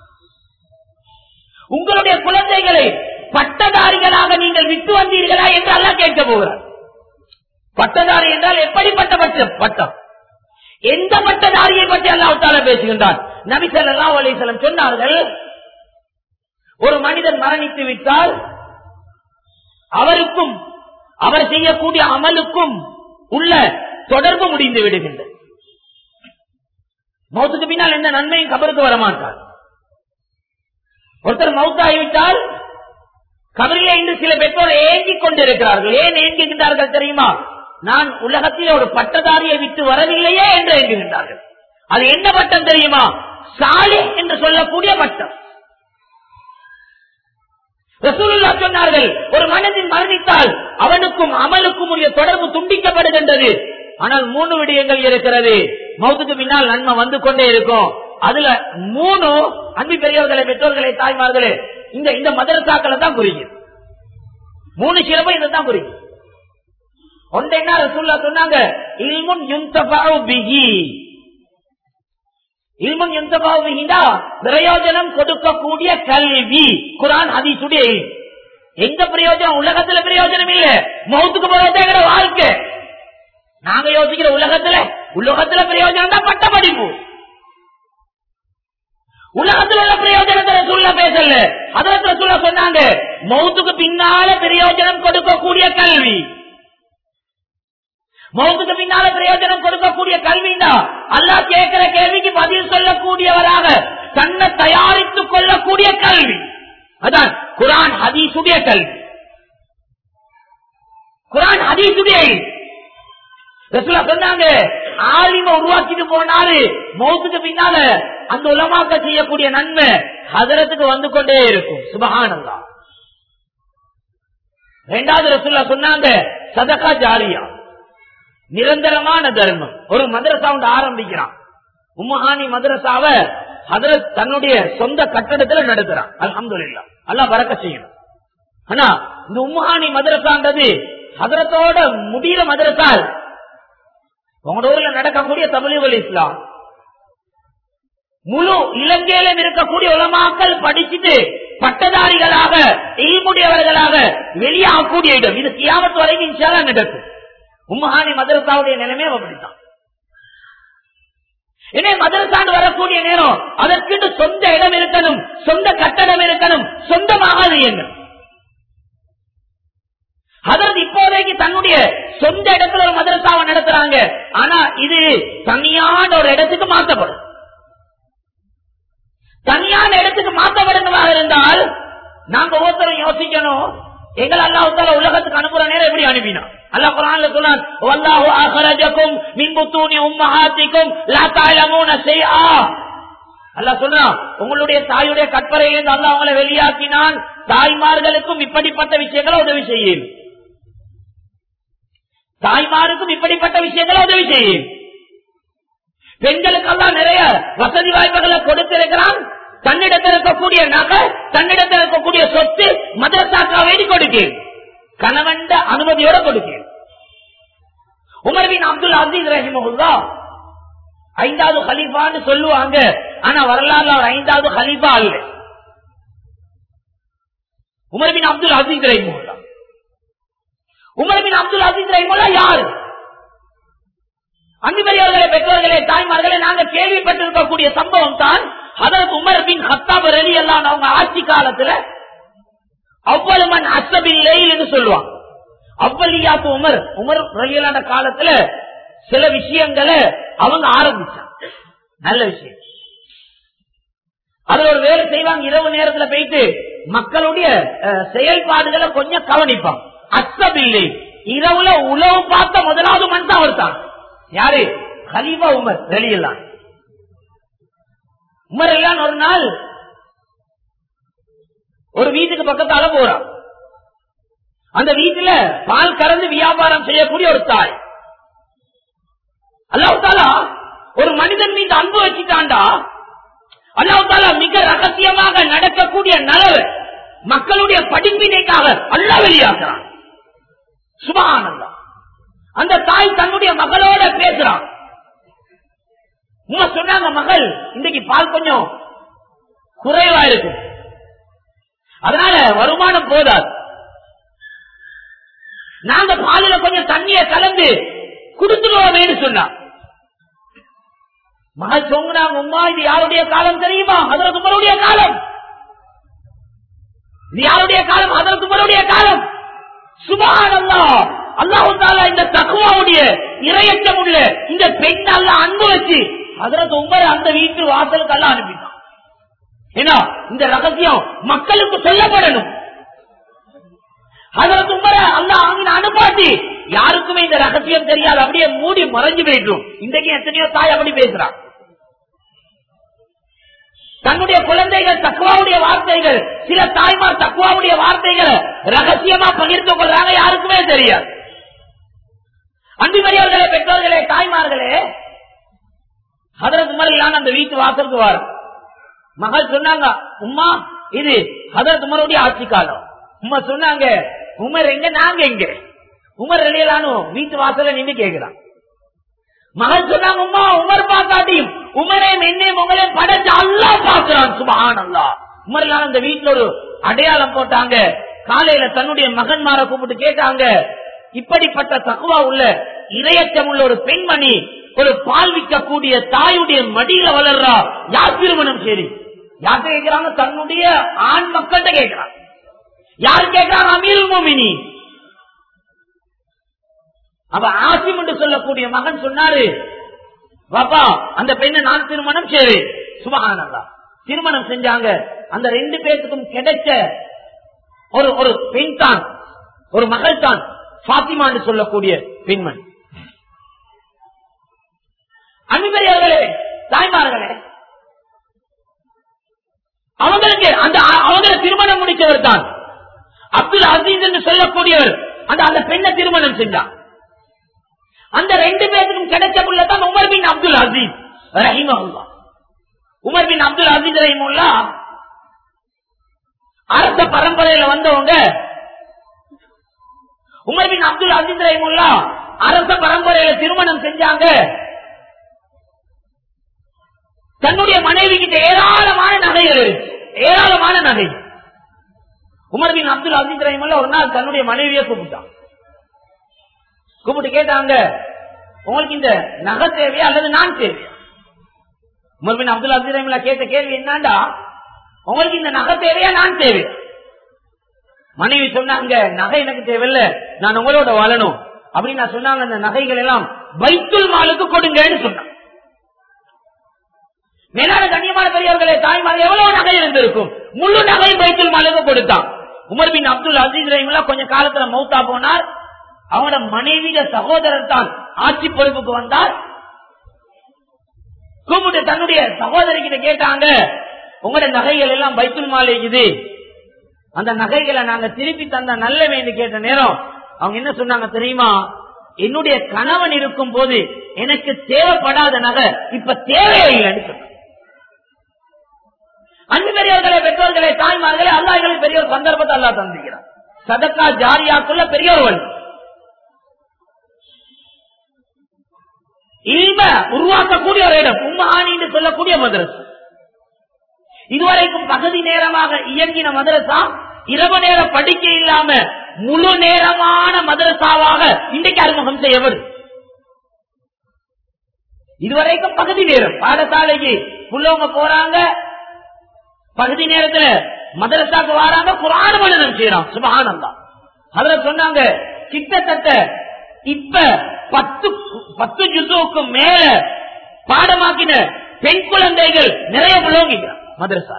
உங்களுடைய குழந்தைகளை பட்டதாரிகளாக நீங்கள் விட்டு வந்தீர்களா என்று எல்லாம் கேட்க போகிறார் பட்டதாரி என்றால் எப்படிப்பட்ட பட்ட பட்டம் எந்த பட்டதாரியை பற்றி அல்லாஹால பேசுகின்றார் நபி ஸல்லல்லாஹு அலைஹி வஸல்லம் சொன்னார்கள் ஒரு மனிதன் மரணித்து விட்டால் அவருக்கும் அவர் செய்யக்கூடிய அமலுக்கும் உள்ள தொடர்பு முடிந்து விடுகின்றது மௌத்துக்கு பின்னால் எந்த நன்மையும் கபருக்கு வரமாட்டார் ஒருத்தர் மௌத்தாகிவிட்டால் கபரிலே இன்று சில பெற்றோர் ஏங்கிக் கொண்டிருக்கிறார்கள் ஏன் ஏங்குகின்றார்கள் தெரியுமா நான் உலகத்தில் ஒரு பட்டதாரியை விட்டு வரவில்லையே என்று ஏங்குகின்றார்கள் அது என்ன பட்டம் தெரியுமா சாலி என்று சொல்லக்கூடிய பட்டம் ரசூலுல்லா சொன்னார்கள் ஒரு மனிதன் மரணித்தால் அவனுக்கும் அமலுக்கும் உரிய தொடர்பு துண்டிக்கப்படுகின்றது ஆனால் மூணு விடயங்கள் இருக்கிறது மௌத்துக்கு பின்னால் நன்மை வந்து கொண்டே இருக்கும் அதுல மூணு அன்பு பெரியவர்களை பெற்றோர்களை தாய்மார்களே இந்த இந்த மதரசாக்களை தான் குறிக்கும் மூணு சிறப்பு இதை தான் குறிக்கும் ஒன்றை என்ன ரசூல்லா சொன்னாங்க இல்முன் யுன்தஃபஉ பிஹி இல்முன் யுன்தஃபஉ பிஹினா பிரயோஜனம் கொடுக்கக்கூடிய கல்வி குர்ஆன் ஹதீஸுடைய இல்ம். எங்க பிரயோஜனம் உலகத்துல பிரயோஜனம் இல்ல மௌத்துக்கு போகிறதே வாழ்க்கை நாங்க யோசிக்கிற உலகத்துல உலகத்துல பிரயோஜனம் தான் பட்ட படிப்பு உலகத்துல உள்ள பிரயோஜனத்தை சொல்ல பேசல அதுல சொல்ல சொன்னாங்க மௌத்துக்கு பின்னால பிரயோஜனம் கொடுக்கக்கூடிய கல்வி மௌத்துக்கு பின்னால பிரயோஜனம் கொடுக்கக்கூடிய கல்வினா அல்லாஹ் கேட்கிற கேள்விக்கு பதில் சொல்லக்கூடியவராக தன்னை தயாரித்துக் கொள்ளக்கூடிய கல்வி அதான் குரான் ஹதீசுடைய கல்வி குரான் ஹதீசுடைய கல்வி. ரசூலா சொன்னாங்க ஆலிம உருவாக்கிட்டு போனாரு மௌத்துக்கு பின்னால அந்த உலமாக்க செய்யக்கூடிய நன்மை ஹதரத்துக்கு வந்து கொண்டே இருக்கும் சுபஹானல்லா ரெண்டாவது ரசூல்லா சொன்னாங்க சதகா ஜாரியா நிரந்தரமான தர்மம் ஒரு மதரசா ஒன்று ஆரம்பிக்கிறான் உம்மஹானி மதரசாவ ஹதரத் தன்னுடைய சொந்த கட்டடத்துல நடத்துறான் அல்ஹம்துலில்லா அல்லாஹ் பறக்க செய்யணும் ஆனா இந்த உம்மஹானி மதரசான்றது ஹதரத்தோட முடிகிற மதரசா இல்ல. உங்களோட ஊர்ல நடக்கக்கூடிய தமிழ் இஸ்லாம் முழு இலங்கையில இருக்கக்கூடிய உலமாக்கள் படிச்சுட்டு பட்டதாரிகளாக இல்முடையவர்களாக வெளியாகக்கூடிய இடம் இது கியாமத்து வரைக்கும் இன்ஷால்லா நடக்கும் உம்மஹானி மதரசாவுடைய நிலைமை அப்படித்தான் எனவே மதரசாண்டு வரக்கூடிய நேரம் அதற்கு சொந்த இடம் இருக்கணும் சொந்த கட்டடம் இருக்கணும் சொந்தமாக இயங்கும் அதற்கு இப்போதைக்கு தன்னுடைய சொந்த இடத்துல ஒரு மதரசாவை நடத்துறாங்க ஆனா இது தனியான ஒரு இடத்துக்கு மாற்றப்படும் தனியான இடத்துக்கு மாற்றப்படுவதாக இருந்தால் நாங்க ஒவ்வொருத்தரும் யோசிக்கணும் எங்களை அல்லாஹால உலகத்துக்கு அனுப்புற நேரம் எப்படி அனுப்பினான் அல்லாஹ் குரான்ல சொன்னான் வல்லாஹு அஹ்ரஜக்கும் மின் புத்தூனி உம்மஹாத்திக்கும் லா தஅலமூன ஷைஆ அல்லாஹ் சொல்றான் உங்களுடைய தாயுடைய கற்பறையிலிருந்து அல்லாஹ் அவங்களை வெளியாக்கினான் தாய்மார்களுக்கும் இப்படிப்பட்ட விஷயங்களை உதவி செய்யும் தாய்மாருக்கும் இப்படிப்பட்ட விஷயங்களை உதவி செய்யும் பெண்களுக்கெல்லாம் நிறைய வசதி வாய்ப்புகளை கொடுத்திருக்கிறான் தன்னிடத்தில் இருக்கக்கூடிய நகை தன்னிடத்தில் இருக்கக்கூடிய சொத்து மதரசாக்கா வேண்டி கொடுக்கேன் கணவன் அனுமதியோட கொடுக்கேன் உமர் பின் அப்துல் அசீஸ் ரஹிமஹுல்லா ஐந்தாவது ஹலீஃபான்னு சொல்லுவாங்க ஆனா வரலாறுல அவர் ஐந்தாவது ஹலீஃபா அல்ல உமர் பின் அப்துல் அசீஸ் ரஹிமஹுல்லா உமர் பின் அப்துல் அசீஸ் ரஹிமுல்லா யாரு அன்புபெரியவர்களே பெற்றோர்களே தாய்மார்களே நாங்க கேள்விப்பட்டிருக்கக்கூடிய சம்பவம் தான் அதற்கு உமர் பின் ஹத்தாப் ரலி எல்லாம் அவங்க ஆட்சி காலத்துல அவ்வளவன் அசபில்லை என்று சொல்லுவாங்க அவ்வளியாத்து உமர் உமர் ரலியலான காலத்துல சில விஷயங்களை அவங்க ஆரம்பிச்சாங்க நல்ல விஷயம் அதுல ஒரு வேலை செய்வாங்க இரவு நேரத்துல போயிட்டு மக்களுடைய அஹ், செயல்பாடுகளை கொஞ்சம் கவனிப்பாங்க அசபில்லை இரவுல உழவு பார்த்த முதலாவது மனுஷன் அவர் தான் யாரு ஹலீஃபா உமர் வெளியெல்லாம் உமர் எல்லாம் ஒரு நாள் ஒரு வீட்டுக்கு பக்கத்தால போறான் அந்த வீட்டுல பால் கறந்து வியாபாரம் செய்யக்கூடிய ஒரு தாய் அல்லாஹாலா ஒரு மனிதன் மீது அன்பு வச்சுட்டாண்டா அல்லாஹாலா மிக ரகசியமாக நடக்கக்கூடிய நலவு மக்களுடைய படிப்பினைக்காக அல்லா வெளியாக்குறான் சுபகானந்தம் அந்த தாய் தன்னுடைய மகளோட பேசுறான் உங்க சொன்னாங்க மகள் இன்னைக்கு பால் கொஞ்சம் குறைவா இருக்கு அதனால வருமானம் போதாது நாங்க பாலில கொஞ்சம் தண்ணிய கலந்து கொடுத்துருவோமேன்னு சொன்னா மகள் சொன்னாங்க உமா இது யாருடைய காலம் தெரியுமா அதற்கு உங்களுடைய காலம் இது யாருடைய காலம் அதற்கு உங்களுடைய காலம் சுபானல்லா அல்லாஹால இந்த தக்குவாவுடைய இரையற்றம் உள்ள இந்த பெண் அல்ல அன்பு வச்சு அதற்கு உங்களை அந்த வீட்டு வாசலுக்கு எல்லாம் அனுப்பிட்டான் ஏன்னா இந்த ரகசியம் மக்களுக்கு சொல்லப்படணும் அதற்கு உங்களை அல்ல அவங்க அனுப்பாட்டி யாருக்குமே இந்த ரகசியம் தெரியாது அப்படியே மூடி மறைஞ்சு போயிடும் இன்றைக்கு எத்தனையோ தாய் அப்படி பேசுறான் தன்னுடைய குழந்தைகள் தக்குவாவுடைய வார்த்தைகள் சில தாய்மார் தக்குவாவுடைய வார்த்தைகளை ரகசியமா பகிர்ந்து கொள்றாங்க யாருக்குமே தெரியாது அன்புமரியவர்களே பெற்றோர்களே தாய்மார்களே ஹதரத் உமர் அந்த வீட்டு வாசலுக்கு வாரு மகள் சொன்னாங்க உமா இது ஹதரத் உமருடைய ஆட்சி காலம் உமா சொன்னாங்க உமர் எங்க நாங்க எங்க உமர் ரெடியலானும் வீட்டு வாசல நின்று கேக்குறான் மகள் சொன்னாங்க உமா உமர் பார்க்காட்டியும் உமரே என்னே உங்களே படைச்சு அல்லா பார்க்கிறான் சுபஹான் அல்லா உமர்லாம் அந்த வீட்டுல ஒரு அடையாளம் போட்டாங்க காலையில தன்னுடைய மகன்மார கூப்பிட்டு கேட்டாங்க இப்படிப்பட்ட தக்குவா உள்ள இரையச்சம் உள்ள ஒரு பெண்மணி ஒரு பால் விற்கக்கூடிய தாயுடைய மடியில வளர்றா யார் திருமணம் சரி யார்கிட்ட கேட்கிறாங்க தன்னுடைய ஆண் மக்கள்கிட்ட கேட்கிறாங்க யார் கேட்கிறாங்க அமீர் மோமினி அவ ஆசிம் என்று சொல்லக்கூடிய மகன் சொன்னாரு பாப்பா அந்த பெண்ணை நான் திருமணம் செய்வேன் சுபகானந்தா திருமணம் செஞ்சாங்க அந்த ரெண்டு பேருக்கும் கிடைச்ச ஒரு ஒரு பெண் தான் ஒரு மகள் தான் பாத்திமா என்று சொல்லக்கூடிய பெண்மணி அன்பர்களே தாய்மார்களே அவங்களுக்கு அந்த அவங்களை திருமணம் முடிச்சவர் தான் அப்துல் அசீஸ் என்று சொல்லக்கூடியவர் அந்த அந்த பெண்ணை திருமணம் செஞ்சார் அந்த ரெண்டு பேருக்கும் கிடைச்ச புள்ளதான் உமர் பின் அப்துல் அசீஸ் ரஹிமஹுல்லா உமர் பின் அப்துல் அசீஸ் ரஹிமுல்லா அரச பரம்பரையில வந்தவங்க உமர் பின் அப்துல் அசீஸ் ரஹிமுல்லா அரச பரம்பரையில திருமணம் செஞ்சாங்க தன்னுடைய மனைவி கிட்ட ஏராளமான நகைகள் இருக்கு ஏராளமான நகை உமர் பின் அப்துல் அசீஸ் ரஹிமுல்லா ஒரு நாள் தன்னுடைய மனைவியை கூப்பிட்டான் கூப்பிட்டு கேட்டாங்க உங்களுக்கு இந்த நகை தேவையா அல்லது நான் தேவையா உமர் பின் அப்துல் அப்துல் ரஹிமுல்லா கேட்ட கேள்வி என்னண்டா உங்களுக்கு இந்த நகை தேவையா நான் தேவையா மனைவி சொன்னாங்க நகை எனக்கு தேவையில்ல நான் உங்களோட வாழணும் அப்படின்னு நான் சொன்னாங்க அந்த நகைகள் எல்லாம் வைத்துல் மாலுக்கு கொடுங்கன்னு சொன்னாங்க மேலான கண்ணியமான பெரியவர்களே தாய்மார் எவ்வளவு நகை இருந்திருக்கும் முழு நகை வைத்துல் மாலுக்கு கொடுத்தான் உமர் பின் அப்துல் அசீஸ் ரஹிமுல்லா கொஞ்ச காலத்துல மௌத்தா போனார் அவனோட மனைவிய சகோதரர் தான் ஆட்சி பொறுப்புக்கு வந்தார் கூப்பிட்டு தன்னுடைய சகோதரி கிட்ட கேட்டாங்க உங்களோட நகைகள் எல்லாம் பைத்துல் மாலிக்குது அந்த நகைகளை நாங்க திருப்பி தந்த நல்லவே என்று கேட்ட நேரம் அவங்க என்ன சொன்னாங்க தெரியுமா என்னுடைய கணவன் இருக்கும் போது எனக்கு தேவைப்படாத நகை இப்ப தேவையே இல்லைன்னு சொன்னாங்க அன்பு பெரியவர்களே பெற்றோர்களே தாய்மார்களே அல்லாஹ்களை பெரிய ஒரு சந்தர்ப்பத்தை அல்லா தந்திருக்கிறார் சதக்கா ஜாரியாக்குள்ள பெரிய ஒரு வழி இல்ம உருவாக்கக்கூடிய ஒரு இடம் உம்மஹானி என்று சொல்லக்கூடிய மதரசா இதுவரைக்கும் பகுதி நேரமாக இயங்கின மதரசா இரவு நேர படிக்க இல்லாம முழு நேரமான மதரசாவாக இன்றைக்கு அறிமுகம் செய்யப்படும் இதுவரைக்கும் பகுதி நேரம் பாடசாலைக்கு புள்ளவங்க போறாங்க பகுதி நேரத்துல மதரசாக்கு வராங்க குரான மனிதன் செய்யறான் சுபகானந்தா அதுல சொன்னாங்க கிட்டத்தட்ட இப்ப பத்து பத்து ஜுசுவுக்கு மேல பாடமாக்கின பெண் குழந்தைகள் நிறைய உள்ளவங்க மதரசா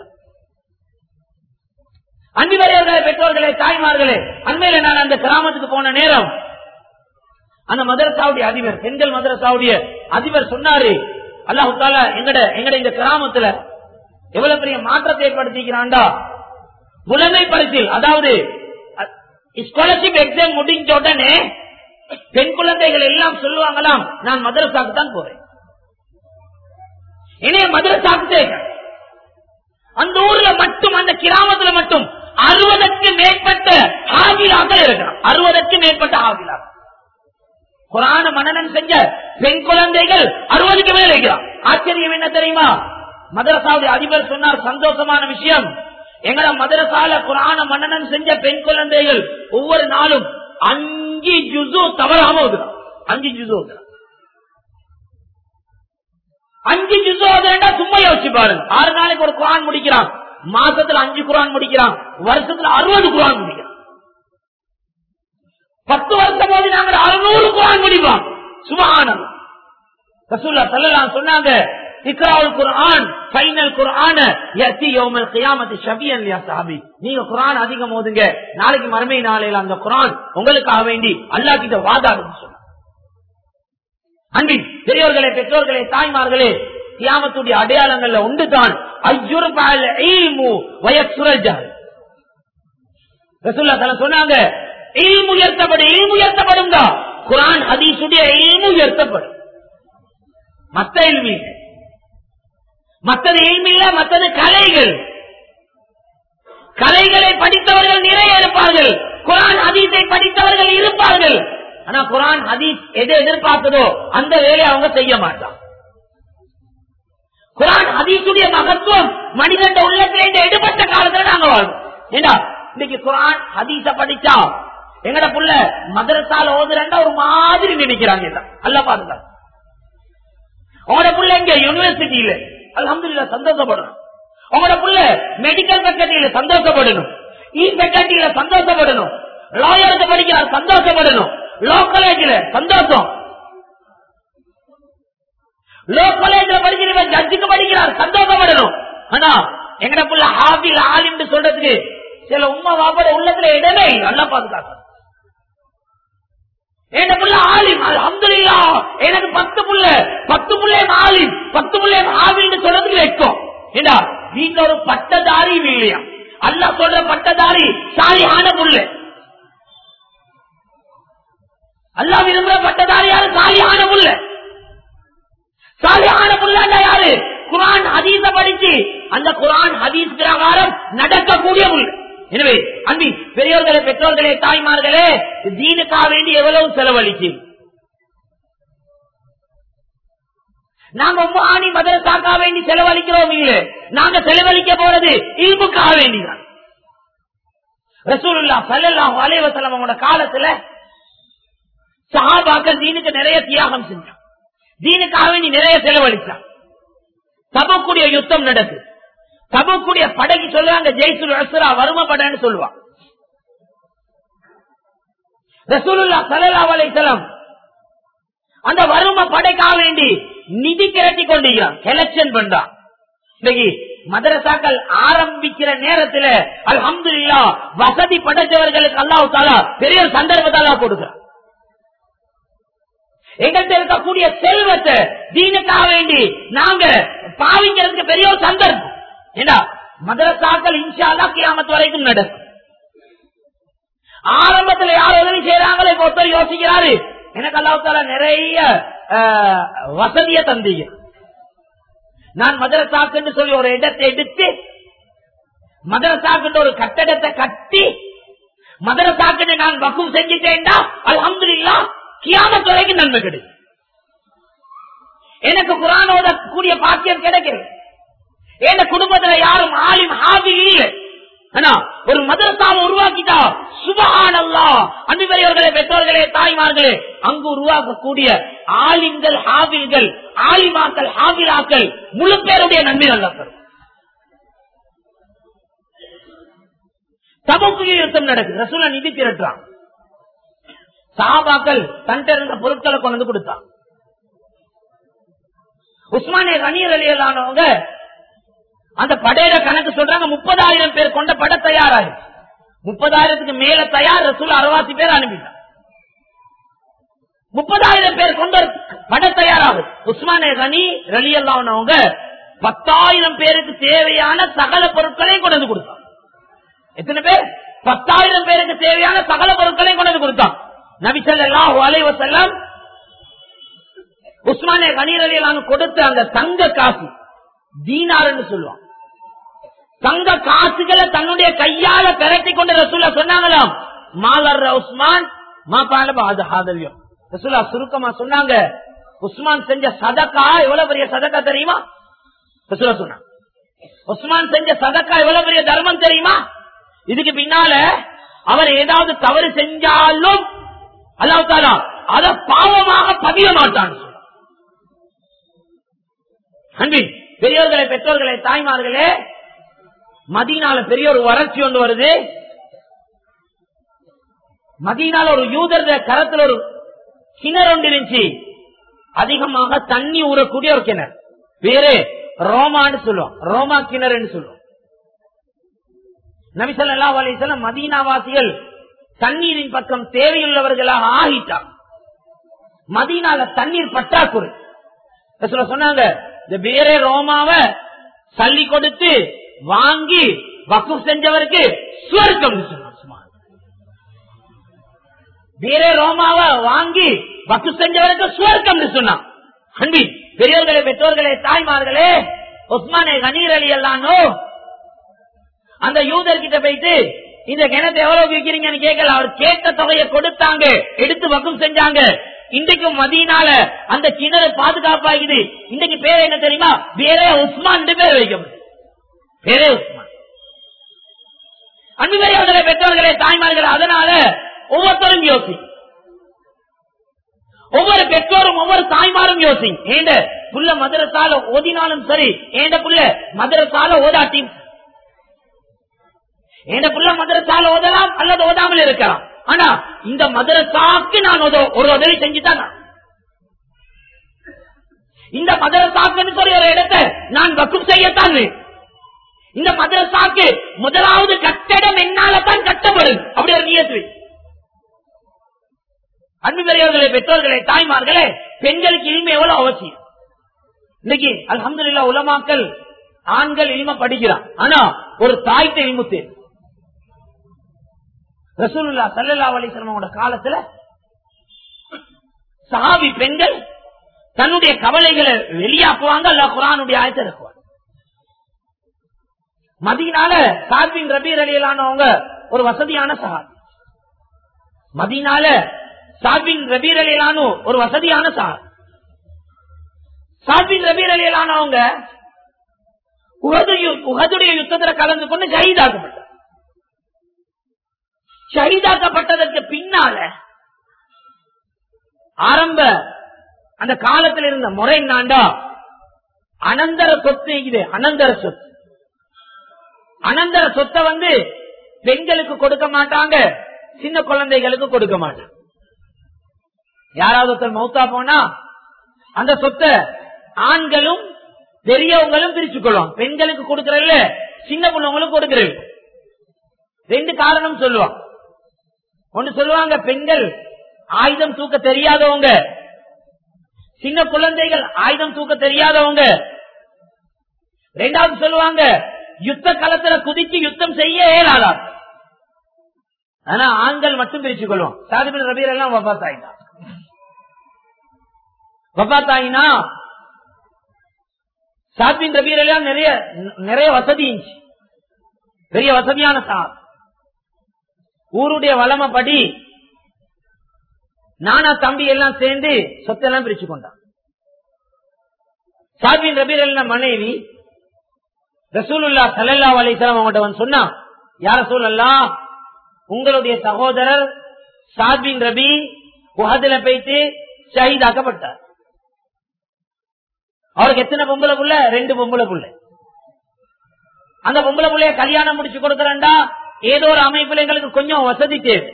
அன்புவரையர்களே பெற்றோர்களே தாய்மார்களே அண்மையில நான் அந்த கிராமத்துக்கு போன நேரம் அந்த மதரசாவுடைய அதிபர் பெண்கள் மதரசாவுடைய அதிபர் சொன்னாரு அல்லாஹு தாலா எங்கட எங்கட இந்த கிராமத்துல எவ்வளவு பெரிய மாற்றத்தை ஏற்படுத்திக்கிறான்டா புலமை பரிசில் அதாவது ஸ்காலர்ஷிப் எக்ஸாம் முடிஞ்ச உடனே பெண் குழந்தைகள் எல்லாம் சொல்லுவாங்களாம் நான் மதரசாக்கு தான் போறேன் இணைய மதரசாக்கு சேர்க்க அந்த ஊர்ல மட்டும் அந்த கிராமத்துல மட்டும் அறுபதுக்கு மேற்பட்ட ஆவிலாக்கள் இருக்கிறான் அறுபதுக்கு மேற்பட்ட ஆவிலாக்கள் குரான மனநன் செஞ்ச பெண் குழந்தைகள் அறுபதுக்கு மேல இருக்கிறான் ஆச்சரியம் என்ன தெரியுமா மதரசாவுடைய அதிபர் சொன்னார் சந்தோஷமான விஷயம் எங்கட மதரசால குரான மன்னனன் செஞ்ச பெண் குழந்தைகள் ஒவ்வொரு நாளும் அஞ்சு ஜுசு தவறாம ஓதுறான் அஞ்சு ஜுசு ஓதுறான் அஞ்சு ஜுசு ஓதுறா சும்மா யோசிச்சு பாருங்க ஆறு நாளைக்கு ஒரு குரான் முடிக்கிறான் மாசத்துல அஞ்சு குரான் முடிக்கிறான் வருஷத்துல அறுபது குரான் முடிக்கிறான் பத்து வருஷம் போது நாங்கள் அறுநூறு குரான் முடிப்போம் சுபகானம் ரசூல்லா சல்லல்லாஹு சொன்னாங்க இக்ராவுல் குர்ஆன் ஃபைனல் குர்ஆன யத்தி யௌமல் கியாமத்தி ஷபியன் லியா ஸஹாபி நீங்க குர்ஆன் அதிகம் ஓதுங்க நாளைக்கு மறுமை நாளையில அந்த குர்ஆன் உங்களுக்காக வேண்டி அல்லாஹ் கிட்ட வாதாடும் சொன்னார் அன்பின் பெரியோர்களே பெற்றோர்களே தாய்மார்களே கியாமத்துடைய அடையாளங்கள்ல உண்டுதான் ஐயுர்பால் ஈமு வயசுரல் ஜஹல் ரசூல்லா தஆலா சொன்னாங்க ஈம் உயர்த்தப்படும் ஈம் உயர்த்தப்படும் தான் குர்ஆன் ஹதீஸுடைய ஈம் உயர்த்தப்படும் மத்த இல்மி இல்லை. மத்தது இல்மில்ல மத்தது கலைகள் கலைகளை படித்தவர்கள் நிறைய இருப்பார்கள் குரான் ஹதீஸை படித்தவர்கள் இருப்பார்கள் ஆனா குரான் ஹதீஸ் எதை எதிர்பார்த்ததோ அந்த வேலையை அவங்க செய்ய மாட்டாங்க குரான் ஹதீஸுடைய மகத்துவம் மனிதன் உள்ளத்திலிருந்து எடுபட்ட காலத்துல நாங்க வாழ்றோம் ஏண்டா இன்னைக்கு குரான் ஹதீஸ படிச்சா எங்கட புள்ள மதரசால ஓதுறா ஒரு மாதிரி நினைக்கிறாங்க அல்ல பாருங்க உங்களோட புள்ள எங்க யூனிவர்சிட்டியில அல்ஹம்துலில்லாஹ் சந்தோஷப்படணும் உங்களோட புள்ள மெடிக்கல் ஃபேக்கல்டியில சந்தோஷப்படணும் இ ஃபேக்கல்டியில சந்தோஷப்படணும் லாயருக்கு படிக்கிறார் சந்தோஷப்படணும் லோ காலேஜ்ல சந்தோஷம் லோ காலேஜ்ல படிக்கிற ஜட்ஜுக்கு படிக்கிறார் சந்தோஷப்படணும் ஆனா எங்கட புள்ள ஹாபில் ஆலிம்னு சொல்றதுக்கு சில உமா வாப்பட உள்ளத்துல இடமே இல்லை. நல்லா பாதுகாக்க என் புள்ள ஆலிம் அல்ஹம்துலில்லா எனக்கு பத்து புள்ள பத்து புள்ளே ஆலிம் பத்து புள்ளே ஆவின்னு சொல்றதுக்கு வெட்கம் ஏண்டா வீட்டுல ஒரு பட்டதாரி இல்லையா அல்லா சொல்ற பட்டதாரி சாலியான புள்ள அல்லா விரும்புற பட்டதாரி யாரு சாலியான புள்ள சாலியான புள்ளா யாரு குரான் ஹதீஸ படிச்சு அந்த குரான் ஹதீஸ் பிரகாரம் நடக்கக்கூடிய புள்ள எனவே அன்பி பெரியோர்களே பெற்றோர்களே தாய்மார்களே தீனுக்காக வேண்டி எவ்வளவு செலவழிச்சு நாங்க ரொம்ப ஆணி மதரசாக்காக வேண்டி செலவழிக்கிறோம் இல்ல நாங்க செலவழிக்க போறது இல்முக்காக வேண்டிதான் ரசூலுல்லா சல்லல்லாஹு அலைஹி வஸல்லம் அவங்களோட காலத்துல சஹாபாக்கள் தீனுக்கு நிறைய தியாகம் செஞ்சான் தீனுக்காக வேண்டி நிறைய செலவழிச்சான் தபக்கூடிய யுத்தம் நடக்குது தபக்கூடிய படைக்கு சொல்றாங்க ஜெய்சுல் அசுரா வறும படைன்னு சொல்லுவான் ரசூலுல்லா சல்லல்லாஹு அலைஹி வஸல்லம் அந்த வறும படைக்காக வேண்டி நிதி திரட்டி கொண்டிருக்கிறான் எலெக்ஷன் பண்றான் இன்னைக்கு மதரசாக்கள் ஆரம்பிக்கிற நேரத்தில் அல்ஹம்துலில்லா வசதி படைத்தவர்களுக்கு அல்லாஹ் தாலா பெரிய ஒரு சந்தர்ப்பத்தாலா கொடுக்கிறான் எங்கள்கிட்ட இருக்கக்கூடிய செல்வத்தை தீனுக்காக வேண்டி நாங்க பாவிக்கிறதுக்கு பெரிய ஒரு சந்தர்ப்பம் ஏண்டா மதரசாக்கள் இன்ஷால்லா கியாமத் வரைக்கும் நடக்கும் ஆரம்பத்துல யார் உதவி செய்யறாங்களோ இப்ப ஒருத்தர் யோசிக்கிறாரு எனக்கு அல்லாஹால நிறைய ஆஹ், வசதிய தந்தீங்க நான் மதரசாக்குன்னு சொல்லி ஒரு இடத்தை எடுத்து மதரசாக்குன்ற ஒரு கட்டடத்தை கட்டி மதரசாக்குன்னு நான் வக்கும் செஞ்சுட்டேன்டா அல்ஹம்துலில்லாஹ் கியாமத் வரைக்கும் நன்மை கிடைக்கும் எனக்கு குரானோட கூடிய பாக்கியம் கிடைக்கிறது என் குடும்பத்துல யாரும் ஆலிம் ஹாபி இல்லை ஆனா ஒரு மதரசாவை உருவாக்கிட்டா சுபஹானல்லா அன்புபெரியவர்களே பெற்றோர்களே தாய்மார்களே அங்கு உருவாக்கக்கூடிய ஆலிம்கள் ஹாபில்கள் ஆலிமாக்கள் ஹாபிலாக்கள் முழு பேருடைய நன்மை நல்லா பெறும் தபுக்கு யுத்தம் நடக்குது ரசூலா நிதி திரட்டுறான் சஹாபாக்கள் தன்ட்ட இருந்த பொருட்களை கொண்டு வந்து கொடுத்தான் உஸ்மானிய கணியர் அலியலானவங்க அந்த படையில கணக்கு சொல்றாங்க முப்பதாயிரம் பேர் கொண்ட படை தயாராயிருக்கு முப்பதாயிரத்துக்கு மேல தயார் ரசூல் அறுபத்தி பேர் அனுப்பிட்டான் முப்பதாயிரம் பேர் கொண்ட படை தயாராகுது உஸ்மானே கனி ரலியல்லானவங்க பத்தாயிரம் பேருக்கு தேவையான சகல பொருட்களையும் கொண்டு வந்து கொடுத்தாங்க எத்தனை பேர் பத்தாயிரம் பேருக்கு தேவையான சகல பொருட்களையும் கொண்டு வந்து கொடுத்தான் நபிசல்லாஹு அலைவ செல்லம் உஸ்மானே கணீரலியலான கொடுத்த அந்த தங்க காசு தீனார்னு சொல்லுவான் தங்க காசுகளை தன்னுடைய கையால திரட்டி கொண்டு ரசூல்லா சொன்னாங்களாம் மாலர் உஸ்மான் மா பாலபா அது ஆதல்யம் ரசூல்லா சுருக்கமா சொன்னாங்க உஸ்மான் செஞ்ச சதக்கா எவ்வளவு பெரிய சதக்கா தெரியுமா ரசூல்லா சொன்னாங்க உஸ்மான் செஞ்ச சதக்கா எவ்வளவு பெரிய தர்மம் தெரியுமா இதுக்கு பின்னால அவர் ஏதாவது தவறு செஞ்சாலும் அல்லாஹ் தாலா அத பாவமாக பதிய மாட்டான் அன்பின் பெரியோர்களை பெற்றோர்களை தாய்மார்களே மதீனால பெரிய ஒரு வறட்சி ஒன்று வருது மதீனால ஒரு யூதர் கரத்துல ஒரு கிணறு ஒன்று இருந்துச்சு அதிகமாக தண்ணி ஊறக்கூடிய ஒரு கிணறு பேரு ரோமான்னு சொல்லுவோம் ரோமா கிணறுன்னு சொல்லுவோம் நபிசல்லா அலிசல்லம் மதீனாவாசிகள் தண்ணீரின் பக்கம் தேவையுள்ளவர்களாக ஆகிட்டார் மதீனால தண்ணீர் பற்றாக்குறை ரசூலுல்லாஹ் சொன்னாங்க இந்த வேற ரோமாவ சல்லி கொடுத்து வாங்கி வக்குப் செஞ்சவருக்கு சுவர்க்கம் வேற ரோமாவ வாங்கி வக்கு செஞ்சவருக்கு சுவர்க்கம் சொன்னான் அன்பி பெரியவர்களே பெற்றோர்களே தாய்மார்களே உஸ்மானே கணீர் அலி எல்லானோ அந்த யூதர் கிட்ட போயிட்டு இந்த கிணத்தை எவ்வளவு விற்கிறீங்கன்னு கேட்கல அவர் கேட்ட தொகையை கொடுத்தாங்க எடுத்து வக்கம் செஞ்சாங்க இன்றைக்கும் மதியனால அந்த கிணறு பாதுகாப்பாகுது இன்னைக்கு பேர் என்ன தெரியுமா வேறே உஸ்மான் பேர் வைக்கப்படும் பேரே உஸ்மான் அன்பு பெரியவர்களே பெற்றோர்களே தாய்மார்களே அதனால ஒவ்வொருத்தரும் யோசி ஒவ்வொரு பெற்றோரும் ஒவ்வொரு தாய்மாரும் யோசி ஏண்ட புள்ள மதுரத்தால ஓதினாலும் சரி ஏண்ட புள்ள மதுரத்தால ஓதாட்டி ஏண்ட புள்ள மதுரத்தால ஓதலாம் அல்லது ஓதாமல் இருக்கலாம் ஆனா இந்த மதுரசாக்கு நான் உத- ஒரு உதவி செஞ்சுதான் நான். இந்த மதுரசாக்குன்னு சொல்லி ஒரு இடத்தை நான் வக்கும் செய்யத்தான் வேண்டும். இந்த மதரசாக்கு முதலாவது கட்டடம் என்னால தான் கட்டப்படும் அப்படி ஒரு நியத்து அன்பு பெரியவர்களே பெற்றோர்களே தாய்மார்களே பெண்களுக்கு இனிமே எவ்வளவு அவசியம் இன்னைக்கு அல்ஹம்துலில்லா உலமாக்கள் ஆண்கள் இனிம படிக்கிறான் ஆனா ஒரு தாய்க்கு இனிமு தேவை ரசூலுல்லா சல்லல்லா அலிஸ்லமோட காலத்துல சஹாபி பெண்கள் தன்னுடைய கவலைகளை வெளியாக்குவாங்க அல்ல குரானுடைய ஆயத்தை இருக்குவாங்க மதியனால சார்பின் ரபீர் அலியலானவங்க ஒரு வசதியான சஹாபி மதியனால சார்பின் ரபீர் அலியலானு ஒரு வசதியான சஹாபி சார்பின் ரபீர் அலியலானவங்க உகது யு- உகதுடைய யுத்தத்துல கலந்து கொண்டு ஷஹீதாக்கப்பட்டார் ஷஹீதாக்கப்பட்டதற்கு பின்னால ஆரம்ப அந்த காலத்தில் இருந்த முறை நாண்டா அனந்தர சொத்து இது அனந்தர சொத்து அனந்தர சொத்தை வந்து பெண்களுக்கு கொடுக்க மாட்டாங்க சின்ன குழந்தைகளுக்கு கொடுக்க மாட்டாங்க யாராவது ஒருத்தர் மௌத்தா போனா அந்த சொத்தை ஆண்களும் பெரியவங்களும் பிரிச்சு கொள்ளும் பெண்களுக்கு கொடுக்கறதுல சின்ன பிள்ளைங்களும் கொடுக்கறது ரெண்டு காரணம் சொல்லுவான் ஒன்னு சொல்லுவாங்க பெண்கள் ஆயுதம் தூக்க தெரியாதவங்க சின்ன குழந்தைகள் ஆயுதம் தூக்க தெரியாதவங்க ரெண்டாவது சொல்லுவாங்க யுத்த களத்துல குதிச்சு யுத்தம் செய்ய இயலாதா ஆனா ஆண்கள் மட்டும் பிரிச்சு கொள்வோம் சாதிபின் ரபீர் எல்லாம் வபாத்தாயினா வபாத்தாயினா சாத்பின் ரபீர் எல்லாம் நிறைய நிறைய வசதி இருந்துச்சு பெரிய வசதியான சாத் ஊருடைய வளமைப்படி நானா தம்பி எல்லாம் சேர்ந்து சொத்தெல்லாம் பிரிச்சு கொண்டான் சாத்பின் ரபீர் எல்லாம் மனைவி ரசூலுல்லா சல்லல்லா அலிசலாம் அவங்கள்ட்ட வந்து சொன்னா யார சூழல்லா உங்களுடைய சகோதரர் சாத்பின் ரபி உஹதுல போயிட்டு ஷஹீதாக்கப்பட்டார் அவருக்கு எத்தனை பொம்பளை புள்ள ரெண்டு பொம்பளை புள்ள அந்த பொம்பளை புள்ளைய கல்யாணம் முடிச்சு கொடுக்கறேன்டா ஏதோ ஒரு அமைப்புல எங்களுக்கு கொஞ்சம் வசதி தேவை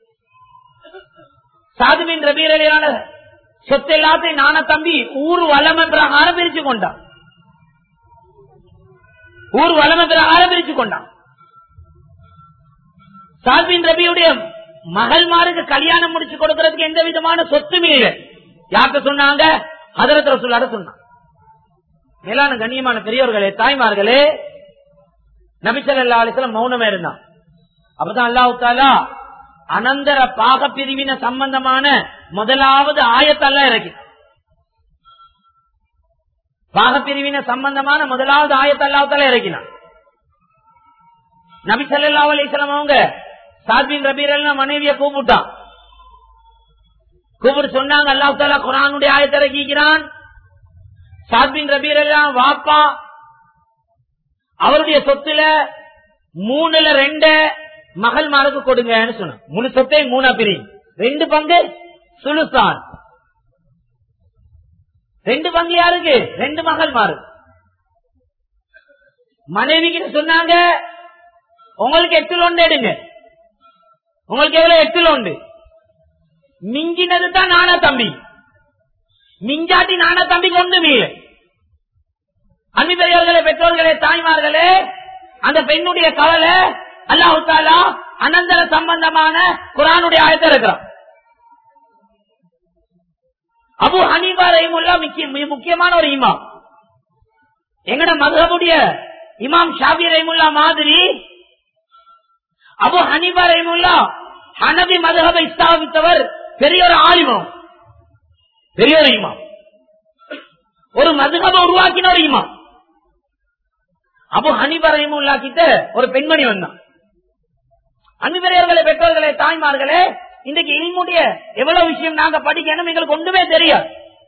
சாதுவின் ரபீரலியான சொத்து எல்லாத்தையும் நான தம்பி ஊர் வளம் பிரகாரம் பிரிச்சு கொண்டான் ஊர் வளம் பிரகாரம் பிரிச்சு கொண்டான் சாத்வின் ரபியுடைய மகள்மாருக்கு கல்யாணம் முடிச்சு கொடுக்கறதுக்கு எந்த விதமான சொத்துமே இல்லை யார்கிட்ட சொன்னாங்க ஹதரத் ரசூலாட சொன்னாங்க மேலான கண்ணியமான பெரியவர்களே தாய்மார்களே நபிசல்லா அலிஸ்லாம் மௌனமே இருந்தான் அப்பதான் அல்லாஹு தாலா அனந்தர பாக பிரிவின சம்பந்தமான முதலாவது ஆயத்தல்ல இறக்கி பாக பிரிவின சம்பந்தமான முதலாவது ஆயத்த அல்லாஹால இறக்கினான் நபி சல்லா அலிஸ்லாம் அவங்க சாத்பின் ரபீர் மனைவிய கூப்பிட்டான் கூப்பிட்டு சொன்னாங்க அல்லாஹ் தாலா குரானுடைய ஆயத்தை இறக்கிக்கிறான் சாத்பின் ரபீர் எல்லாம் வாப்பா அவருடைய சொத்துல மூணுல ரெண்டு மகள் மாருக்கு கொடுங்கன்னு சொன்ன முழு சொத்தை மூணா பிரி ரெண்டு பங்கு சுலுசான் ரெண்டு பங்கு யாருக்கு ரெண்டு மகள் மாறு மனைவி கிட்ட சொன்னாங்க உங்களுக்கு எட்டு லோண்டு எடுங்க உங்களுக்கு எவ்வளவு எட்டு லோண்டு மிஞ்சினது தான் நானா தம்பி மிஞ்சாட்டி நானா தம்பி கொண்டு மீள அன்பு பெரியவர்களே பெற்றோர்களே தாய்மார்களே அந்த பெண்ணுடைய கவலை அல்லாஹு தாலா அனந்தர சம்பந்தமான குரானுடைய ஆயத்தை இருக்கிறான் அபு ஹனீபா ரஹிமுல்லா மிக முக்கியமான ஒரு இமாம் எங்கட மதுரபுடைய இமாம் ஷாபி ரஹிமுல்லா மாதிரி அபு ஹனீபா ரஹிமுல்லா ஹனபி மதுஹபை ஸ்தாபித்தவர் பெரிய ஒரு ஆலிமம் பெரிய ஒரு இமாம் ஒரு மதுஹபை உருவாக்கின ஒரு இமாம் அபு ஹனீபா ரஹிமுல்லா கிட்ட ஒரு பெண்மணி வந்தான் அன்பு பெரியவர்களே பெற்றோர்களே தாய்மார்களே இன்றைக்கு இல்முடைய எவ்வளவு விஷயம் நாங்க படிக்கணும் எங்களுக்கு ஒன்றுமே தெரியாது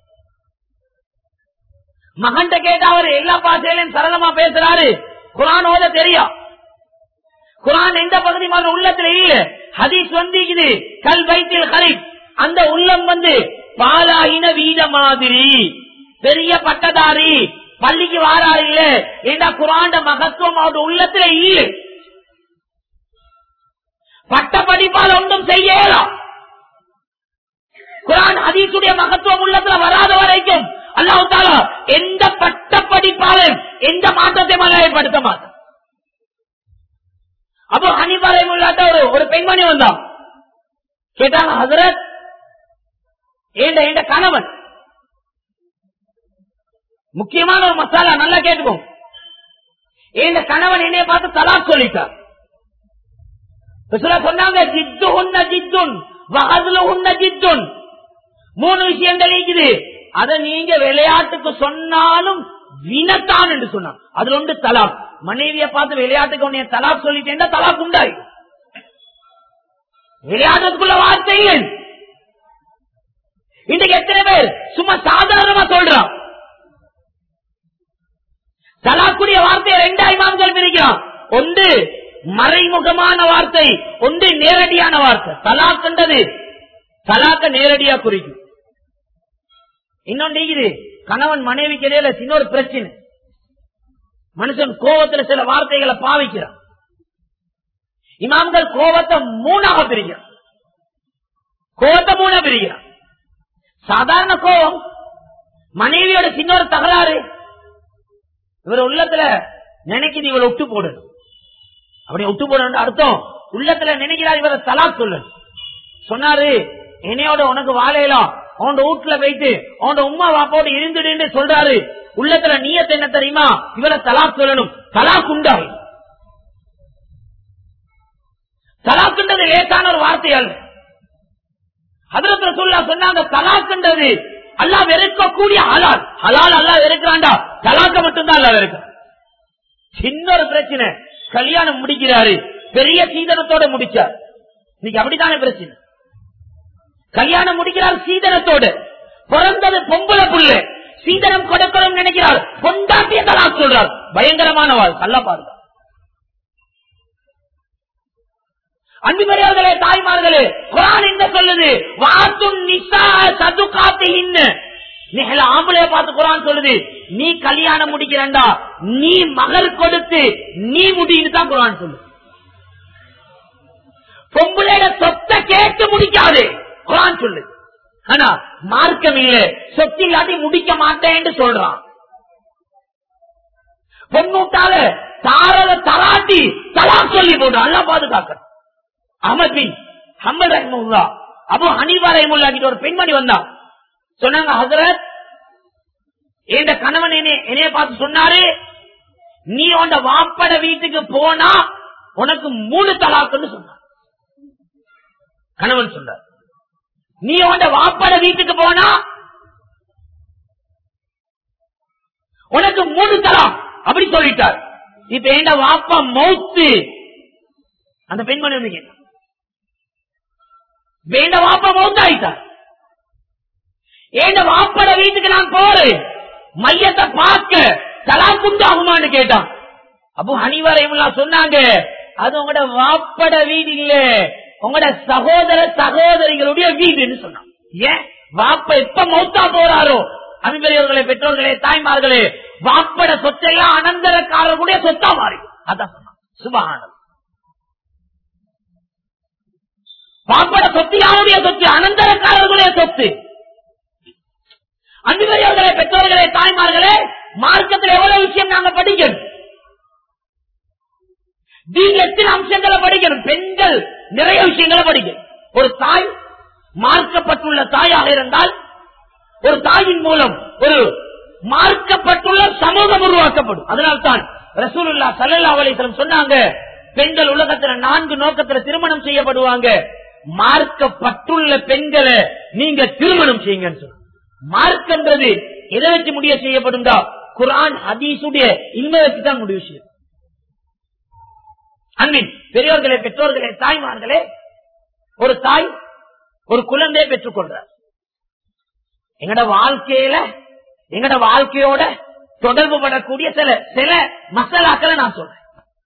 மகன்கிட்ட கேட்டா அவர் எல்லா பாஷையிலும் சரளமா பேசுறாரு குரான் ஓத தெரியும் குரான் எந்த பகுதி மாதிரி உள்ளத்துல இல்ல ஹதீஸ் வந்திக்குது கல் வைத்தில் கலை அந்த உள்ளம் வந்து பாலாயின வீத மாதிரி பெரிய பட்டதாரி பள்ளிக்கு வாராரு இல்ல ஏண்டா குரான் மகத்துவம் அவருடைய உள்ளத்துல இல்லை பட்ட படிப்பால் ஒன்றும் செய்யலாம் குரான் ஹதீசுடைய மகத்துவம் உள்ளத்துல வராத வரைக்கும் அல்லாஹு தாலா எந்த பட்ட படிப்பாலும் எந்த மாற்றத்தை மலையப்படுத்த மாட்டான் அப்போ ஹனிபாலை உள்ளாட்ட ஒரு ஒரு பெண்மணி வந்தான் கேட்டாங்க ஹசரத் ஏண்ட ஏண்ட கணவன் முக்கியமான ஒரு மசாலா நல்லா கேட்டுக்கோங்க ஏண்ட கணவன் என்னைய பார்த்து தலாக் சொல்லிட்டார் சொன்னாங்க ஜித்து உன்ன ஜித்துன் வகதுல உன்ன ஜித்துன் மூணு விஷயங்கள் இருக்குது அதை நீங்க விளையாட்டுக்கு சொன்னாலும் வினத்தான் என்று சொன்னான் அதுல ஒன்று தலாக் மனைவியை பார்த்து விளையாட்டுக்கு உன்னைய தலாக் சொல்லிட்டேன் தலாக் உண்டாய் விளையாட்டுக்குள்ள வார்த்தை இல்லை இன்றைக்கு எத்தனை பேர் சும்மா சாதாரணமா சொல்றான் தலாக்குடைய வார்த்தையை ரெண்டாய் மாம்கள் பிரிக்கிறான் ஒன்று மறைமுகமான வார்த்தை ஒன்று நேரடியான வார்த்தை தலாக்குன்றது தலாக்க நேரடியா குறிக்கும் இன்னொன்று இது கணவன் மனைவிக்கு இடையில சின்ன ஒரு பிரச்சனை மனுஷன் கோபத்துல சில வார்த்தைகளை பாவிக்கிறான் இமாம்கள் கோபத்தை மூணாக பிரிக்கிறான் கோபத்தை மூணா பிரிக்கிறான் சாதாரண கோபம் மனைவியோட சின்ன ஒரு தகராறு இவர் உள்ளத்துல நினைக்குது இவரை விட்டு போடணும் அப்படி விட்டு போடணும் அர்த்தம் உள்ளத்துல நினைக்கிறார் இவரை தலாக் சொல்லணும் சொன்னாரு என்னையோட உனக்கு வாழையலாம் உன் வீட்டுல வைத்து உன் உமா வாப்போடு இருந்துடு சொல்றாரு உள்ளத்துல நீயத்து என்ன தெரியுமா இவரை தலாக் சொல்லணும் தலாக் உண்டாய் தலாக்குன்றது லேசான ஒரு வார்த்தையால் அதிரத்துல சொல்ல சொன்னாங்க தலாக்குன்றது அல்லா வெறுக்கக்கூடிய ஹலால் ஹலால் அல்லா வெறுக்கிறான்டா தலாக்க மட்டும்தான் அல்லா வெறுக்க சின்ன ஒரு பிரச்சனை கல்யாணம் முடிக்கிறாரு பெரிய சீதனத்தோட முடிச்சார் இன்னைக்கு அப்படித்தானே பிரச்சனை கல்யாணம் முடிக்கிறார் சீதனத்தோடு பிறந்தது பொம்பளை புள்ள சீதனம் கொடுக்கணும் நினைக்கிறார் கொண்டாட்டிய தலாக் சொல்றார் பயங்கரமான வாழ் நல்ல பாருங்க அன்புமரியார்களே தாய்மார்களே குரான் என்ன சொல்லுது வாத்தும் நிசா சது காத்து இன்ன ஆம்பளைய பார்த்து குரான் சொல்லுது நீ கல்யாணம் முடிக்கிறண்டா நீ மகள் கொடுத்து நீ முடின்னு தான் குரான் சொல்லு பொம்பளையோட சொத்தை கேட்டு முடிக்காது குரான் சொல்லு ஆனா மார்க்கம் இல்ல சொத்து இல்லாட்டி முடிக்க மாட்டேன்னு சொல்றான் பொண்ணூட்டால தாரத தராட்டி தலா சொல்லி போடுறான் எல்லாம் பாதுகாக்க அஹமத் பின் ஹம்மத் ரஹ்முல்லா அபு ஹனீபா ரஹ்முல்லா கிட்ட ஒரு பெண்மணி வந்தா சொன்னாங்க ஹசரத் என் கணவன் என்னைய பார்த்து சொன்னாரு நீ உண்ட வாப்பட வீட்டுக்கு போனா உனக்கு மூணு தலாக்குன்னு சொன்னான் கணவன் சொன்னார் நீ உன் வாப்பட வீட்டுக்கு போனா உனக்கு மூணு தலா அப்படி சொல்லிட்டார் இப்ப எந்த வாப்பா மௌத்து அந்த பெண்மணி வந்து கேட்டான் வேண்ட வாப்பா மௌத்து ஆயிட்டார் ஏண்ட வாப்பட வீட்டுக்கு நான் போறேன் மையத்தை பார்க்க தலா குண்டாகுமான்னு கேட்டான் அப்போ ஹனிவரையும்லா சொன்னாங்க அது உங்களோட வாப்பட வீடு இல்ல உங்களோட சகோதர சகோதரிகளுடைய வீடுன்னு சொன்னான் ஏன் வாப்ப எப்ப மௌத்தா போறாரோ அன்பெரியவர்களே பெற்றோர்களே தாய்மார்களே வாப்பட சொத்தையெல்லாம் அனந்தரக்காரர்களுடைய சொத்தா மாறி அதான் சொன்னான் சுபகானம் வாப்பட சொத்து யாருடைய சொத்து அனந்தரக்காரர்களுடைய சொத்து அன்புடையவர்களே பெற்றோர்களே தாய்மார்களே மார்க்கத்தில் எவ்வளவு விஷயம் நாங்க படிக்கணும் தீன் எத்தனை அம்சங்களை படிக்கணும் பெண்கள் நிறைய விஷயங்களை படிக்கணும் ஒரு தாய் மார்க்கப்பட்டுள்ள தாயாக இருந்தால் ஒரு தாயின் மூலம் ஒரு மார்க்கப்பட்டுள்ள சமூகம் உருவாக்கப்படும் அதனால்தான் ரசூலுல்லா சல்லல்லா அலிஸ்லம் சொன்னாங்க பெண்கள் உலகத்துல நான்கு நோக்கத்துல திருமணம் செய்யப்படுவாங்க மார்க்கப்பட்டுள்ள பெண்களை நீங்க திருமணம் செய்யுங்கன்னு சொன்னாங்க மார்க்கன்றது எதை வச்சு முடிய செய்யப்படும் குரான் ஹதீசுடைய இன்மை வச்சு தான் முடிவு செய்யும் அன்பின் பெரியோர்களே பெற்றோர்களே தாய்மார்களே ஒரு தாய் ஒரு குழந்தையை பெற்றுக் கொள்றார் எங்கட வாழ்க்கையில எங்கட வாழ்க்கையோட தொடர்பு படக்கூடிய சில சில மசாலாக்களை நான் சொல்றேன்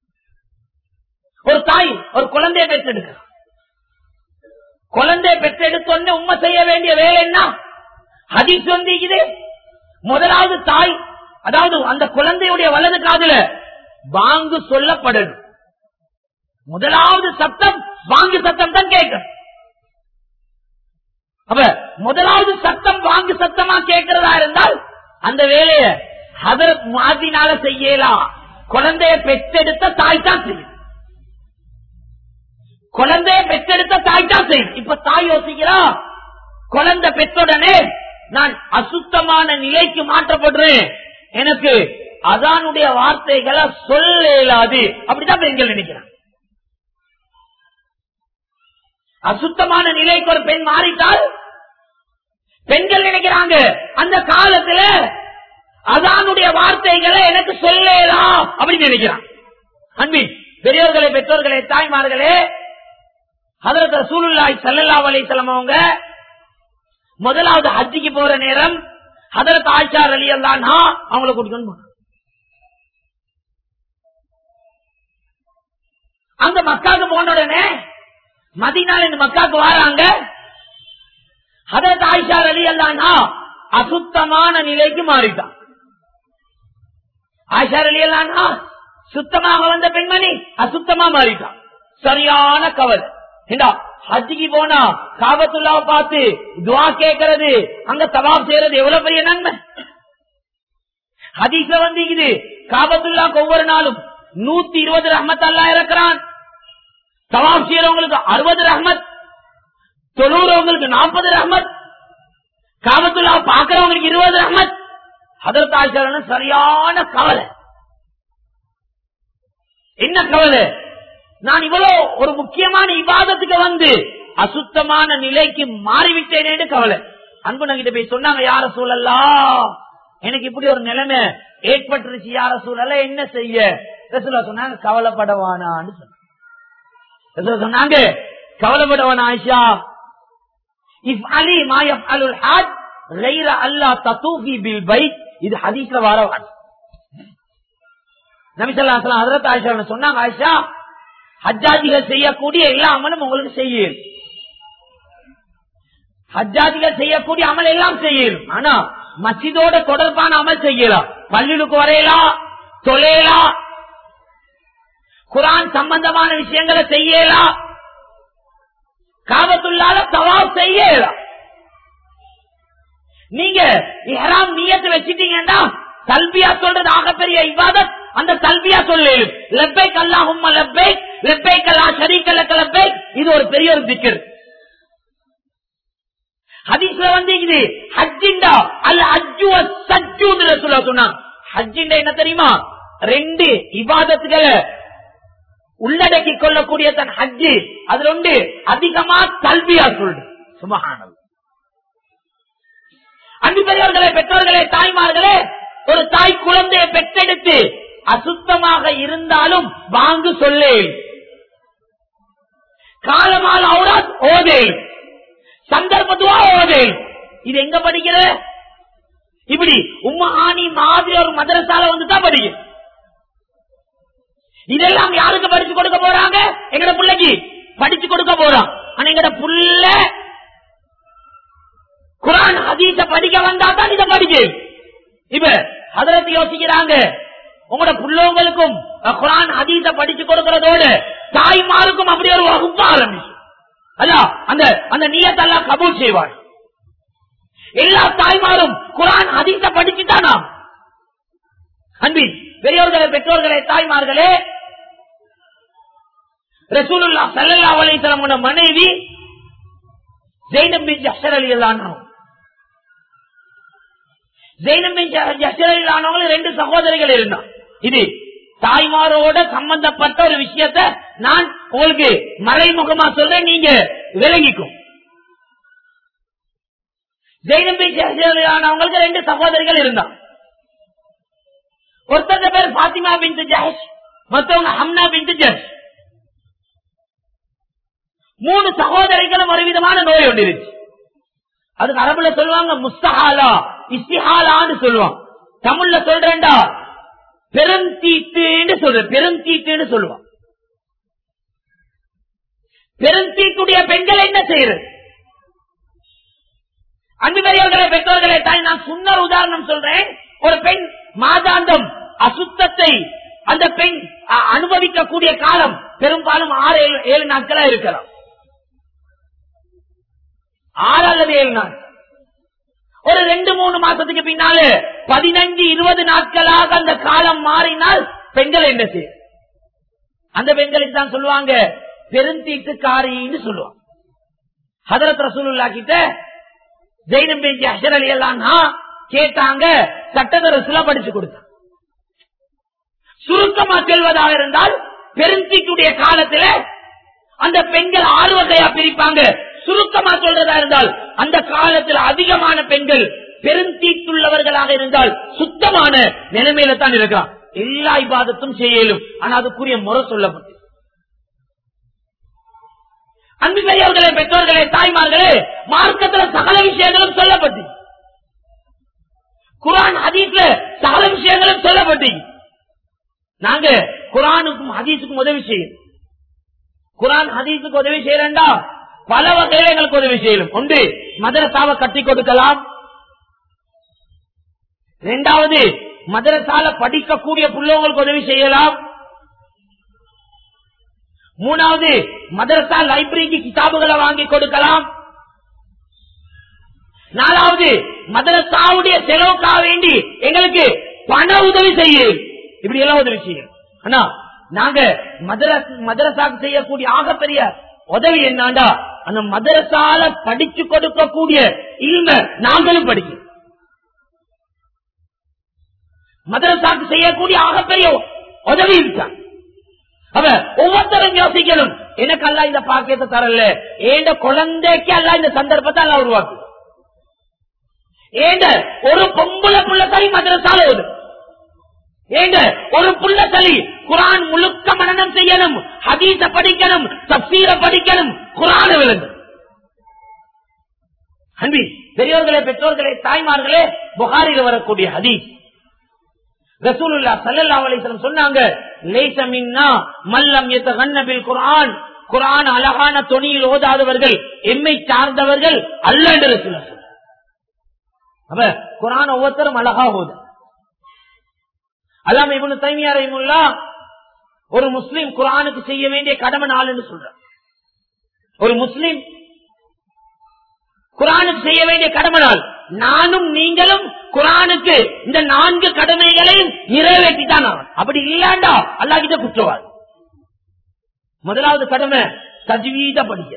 ஒரு தாய் ஒரு குழந்தையை பெற்றெடுக்கிறார் குழந்தையை பெற்றெடுத்தோன்னு உண்மை செய்ய வேண்டிய வேலை என்ன ஹதீஸ் வந்து இது முதலாவது தாய் அதாவது அந்த குழந்தையுடைய வலது காதுல வாங்கு சொல்லப்படணும் முதலாவது சத்தம் வாங்கு சத்தம் தான் கேட்கும் அப்ப முதலாவது சத்தம் வாங்கு சத்தமா கேட்கிறதா இருந்தால் அந்த வேலைய ஹதரத் மாதினால செய்யலாம் குழந்தைய பெற்றெடுத்த தாய் தான் செய்யும் குழந்தைய பெற்றெடுத்த தாய் தான் செய்யும் இப்ப தாய் யோசிக்கிறா குழந்தை பெற்றுடனே நான் அசுத்தமான நிலைக்கு மாற்றப்படுறேன் எனக்கு அதானுடைய வார்த்தைகளை சொல்ல இயலாது அப்படிதான் பெண்கள் நினைக்கிறான் அசுத்தமான நிலைக்கு ஒரு பெண் மாறிட்டால் பெண்கள் நினைக்கிறாங்க அந்த காலத்துல அதானுடைய வார்த்தைகளை எனக்கு சொல்லலாம் அப்படின்னு நினைக்கிறான் அன்பின் பெரியவர்களே பெற்றோர்களே தாய்மார்களே அதற்கு சூழ்நிலாய் சல்லல்லா அலிசலம் அவங்க முதலாவது ஹஜ்ஜிக்கு போற நேரம் அதற்கு ஆச்சார் அலி அல்லான் அவங்களை கூட்டிக்கொண்டு போனாங்க அந்த மக்காவுக்கு போன உடனே மதினால் இந்த மக்காவுக்கு வராங்க அதற்கு ஆயிஷார் அலி அல்லானா அசுத்தமான நிலைக்கு மாறிட்டான் ஆயிஷார் அலி அல்லானா சுத்தமாக வந்த பெண்மணி அசுத்தமா மாறிட்டான் சரியான கவலை ஏண்டா ஹஜ்ஜிக்கு போனா காபத்துல்லாவை பார்த்து துவா கேட்கறது அங்க தவாப் செய்யறது எவ்வளவு பெரிய நன்மை ஹதீஸ்ல வந்து இது காபத்துல்லாக்கு ஒவ்வொரு நாளும் நூத்தி இருபது ரஹமத் அல்லா இறக்குறான் தவாப் செய்யறவங்களுக்கு அறுபது ரஹமத் தொண்ணூறவங்களுக்கு நாற்பது ரஹமத் காபத்துல்லா பாக்குறவங்களுக்கு இருபது ரஹமத் அதற்காக சரியான கவலை என்ன கவலை நான் இவ்வளவு ஒரு முக்கியமான இவாதத்துக்கு வந்து அசுத்தமான நிலைக்கு மாறிவிட்டேனே கவலை அன்பு நங்கிட்ட போய் சொன்னாங்க யார சூழல்லா எனக்கு இப்படி ஒரு நிலைமை ஏற்பட்டுருச்சு யார சூழல என்ன செய்ய ரசூலா சொன்னாங்க கவலைப்படவானான்னு சொன்னாங்க சொன்னாங்க கவலைப்படவானா ஆயிஷா இஃப் அலி மாயம் அலுல் ஹாஜ் லைர அல்லா தத்தூகி பில் பைக் இது ஹதீஸ்ல வரவான் நபிசல்லாசலாம் ஹதரத் ஆயிஷா சொன்னாங்க ஆயிஷா ஹஜ்ஜாதிகள் செய்யக்கூடிய எல்லா அமலும் உங்களுக்கு செய்யும் ஹஜ்ஜாதிகள் செய்யக்கூடிய அமல் எல்லாம் செய்யும் ஆனா மசிதோட தொடர்பான அமல் செய்யலாம் பள்ளிகளுக்கு வரையலாம் தொலையலாம் குரான் சம்பந்தமான விஷயங்களை செய்யலாம் காபத்துள்ளால தவாப் செய்யலாம் நீங்க யாராம் நீயத்தை வச்சிட்டீங்கன்னா தல்பியா சொல்றது ஆகப்பெரிய இவாதத் அந்த தல்பியா சொல்லு லெப்பைக் அல்லாஹும் லெப்பைக் லெப்பைக் அல்லா ஷரீக் லக்க லெப்பைக் இது ஒரு பெரிய ஒரு திக்கர் ஹதீஸ்ல வந்து இது ஹஜ்ஜிண்டா அல்ல அஜ்ஜு சஜ்ஜுன்னு சொல்ல சொன்னாங்க ஹஜ்ஜிண்டா என்ன தெரியுமா ரெண்டு இபாதத்துகளை உள்ளடக்கிக் கொள்ளக்கூடிய தன் ஹஜ்ஜு அதுல உண்டு அதிகமா கல்வியா சொல்லு சுமகானது அன்பு பெரியவர்களே பெற்றோர்களே தாய்மார்களே ஒரு தாய் குழந்தையை பெற்றெடுத்து அசுத்தமாக இருந்தாலும் வாங்கு சொல்லே காலமால் அவுராத் ஓதே சந்தர்ப்பத்துவா ஓதே இது எங்க படிக்கிற இப்படி உம்மா ஆணி மாதிரி ஒரு மதரசால வந்து தான் படிக்கும் இதெல்லாம் யாருக்கு படிச்சு கொடுக்க போறாங்க எங்கட பிள்ளைக்கு படிச்சு கொடுக்க போறோம் ஆனா எங்கட புள்ள குரான் ஹதீஸ படிக்க வந்தா தான் இதை படிக்கு இப்ப அதற்கு யோசிக்கிறாங்க உங்களோட புள்ளவங்களுக்கும் குரான் ஹதீஸ படிச்சு கொடுக்கறதோடு தாய்மாருக்கும் அப்படி ஒரு வகுப்பு ஆரம்பிச்சு அதான் அந்த அந்த நீயத்தெல்லாம் கபூல் செய்வார் எல்லா தாய்மாரும் குரான் ஹதீஸ படிச்சுட்டானா அன்பின் பெரியோர்களே பெற்றோர்களே தாய்மார்களே ரசூலுல்லா சல்லல்லா அலைஹிஸ்ஸலாம் மனைவி ஜெய்னப் பின் ஜஹர் ரலியல்லாஹு ஜெய்னப் பின் ஜஹர் ரலியல்லாஹு ரெண்டு சகோதரிகள் இருந்தான் இது தாய்மாரோட சம்பந்தப்பட்ட ஒரு விஷயத்த நான் உங்களுக்கு மறைமுகமா சொல்றேன் நீங்க விளங்கிக்கும் ஜெய்னப் பின் ஜஹர் ரலியல்லாஹு ரெண்டு சகோதரிகள் இருந்தான் ஒருத்தர் பேர் பாத்திமா பின் ஜஹஷ் மற்றவங்க ஹம்னா பின் ஜஹஷ் மூணு சகோதரிகளும் ஒரு விதமான நோய் ஒன்று இருந்துச்சு அதுக்கு அரபுல சொல்லுவாங்க முஸ்தஹாலா இஸ்திஹாலான்னு சொல்லுவாங்க தமிழ்ல சொல்றேன்டா பெருந்தீட்டுன்னு சொல்ற பெருந்தீட்டுன்னு சொல்லுவான் பெருந்தீட்டுடைய பெண்கள் என்ன செய்யறது அன்பு பெரியவர்களே பெற்றோர்களே தாய் நான் சுண்ண உதாரணம் சொல்றேன் ஒரு பெண் மாதாந்தம் அசுத்தத்தை அந்த பெண் அ- அனுபவிக்கக்கூடிய காலம் பெரும்பாலும் ஆறு ஏழு ஏழு நாட்களா இருக்கலாம் ஆறு அல்லது ஏழு நாள் ஒரு ரெண்டு மூணு மாசத்துக்கு பின்னால பதினஞ்சு இருபது நாட்களாக அந்த காலம் மாறினால் பெண்கள் என்ன செய்யும் அந்த பெண்களுக்கு தான் சொல்லுவாங்க பெருந்தீட்டுக்காரின்னு சொல்லுவாங்க ஹதரத் ரசூலுல்லா கிட்ட ஜெயினம் பெஞ்சி அஷர் அலி எல்லாம் கேட்டாங்க சட்டதரசுல படிச்சு கொடுத்தாங்க சுருக்கமா செல்வதாக இருந்தால் பெருந்தீட்டுடைய காலத்துல அந்த பெண்கள் ஆறு வகையா பிரிப்பாங்க சுருக்கமா சொல்றதா இருந்தால் அந்த காலத்தில் அதிகமான பெண்கள் பெருந்தீட்டுள்ளவர்களாக இருந்தால் சுத்தமான நிலைமையில தான் இருக்கலாம் எல்லா இபாதத்தும் செய்யலும் ஆனா அதுக்குரிய முறை சொல்லப்பட்டு அன்பு பெரியவர்களே பெற்றோர்களே தாய்மார்களே மார்க்கத்துல சகல விஷயங்களும் சொல்லப்பட்டு குரான் ஹதீஸ்ல சகல விஷயங்களும் சொல்லப்பட்டு நாங்க குரானுக்கும் ஹதீஸுக்கும் உதவி செய்யும் குரான் ஹதீஸுக்கு உதவி செய்யறா பல வகையில எங்களுக்கு உதவி செய்யணும் ஒன்று மதரசாவை கட்டி கொடுக்கலாம் இரண்டாவது மதரசால படிக்கக்கூடிய புள்ளவங்களுக்கு உதவி செய்யலாம் மூணாவது மதரசா லைப்ரரிக்கு கிதாபுகளை வாங்கி கொடுக்கலாம் நாலாவது மதரசாவுடைய செலவுக்காக வேண்டி எங்களுக்கு பண உதவி செய்யும் இப்படி எல்லாம் உதவி செய்யும் ஆனா நாங்க மதரஸ் மதரசாக்கு செய்யக்கூடிய ஆகப்பெரிய உதவி என்னண்டா அந்த மதரசால படிச்சு கொடுக்கக்கூடிய இல்ம நாங்களும் படிக்கிறோம் மதரசாக்கு செய்யக்கூடிய ஆகப்பெரிய உதவி இருக்காங்க அவ ஒவ்வொருத்தரும் யோசிக்கணும் எனக்கு அல்ல இந்த பாக்கியத்தை தரல ஏண்ட குழந்தைக்கு அல்ல இந்த சந்தர்ப்பத்தை அல்ல உருவாக்கு ஏண்ட ஒரு பொம்பளை புள்ள சரி மதரசால ஓடு ஏங்க ஒரு புள்ள சரி குரான் முழுக்க மனநம் செய்யணும் ஹதீஸ படிக்கணும் தப்சீர படிக்கணும் குரான விளங்கும் அன்பி பெரியோர்களே பெற்றோர்களே தாய்மார்களே புகாரில் வரக்கூடிய ஹதீஸ் ரசூலுல்லா ஸல்லல்லாஹு அலைஹி வஸல்லம் சொன்னாங்க லைஸ மின்னா மல்லம் யதகன்னபில் குர்ஆன் குர்ஆன் அழகான தொனியில் ஓதாதவர்கள் எம்மை சார்ந்தவர்கள் அல்ல என்று ரசூலுல்லாஹ் சொன்னாங்க அப்ப குர்ஆன் ஒவ்வொருத்தரும் அழகா ஓது அல்லாம இப்னு தைமியா ரஹிமுல்லா ஒரு முஸ்லிம் குர்ஆனுக்கு செய்ய வேண்டிய கடமை நாளுன்னு சொல்றார் ஒரு முஸ்லிம் குரானுக்கு செய்ய வேண்டிய கடமை நாள் நானும் நீங்களும் குரானுக்கு இந்த நான்கு கடமைகளையும் நிறைவேற்றித்தான் ஆகணும். அப்படி இல்லாண்டா அல்லாஹ்கிட்ட குற்றவாள் முதலாவது கடமை தஜ்வீத படிக்க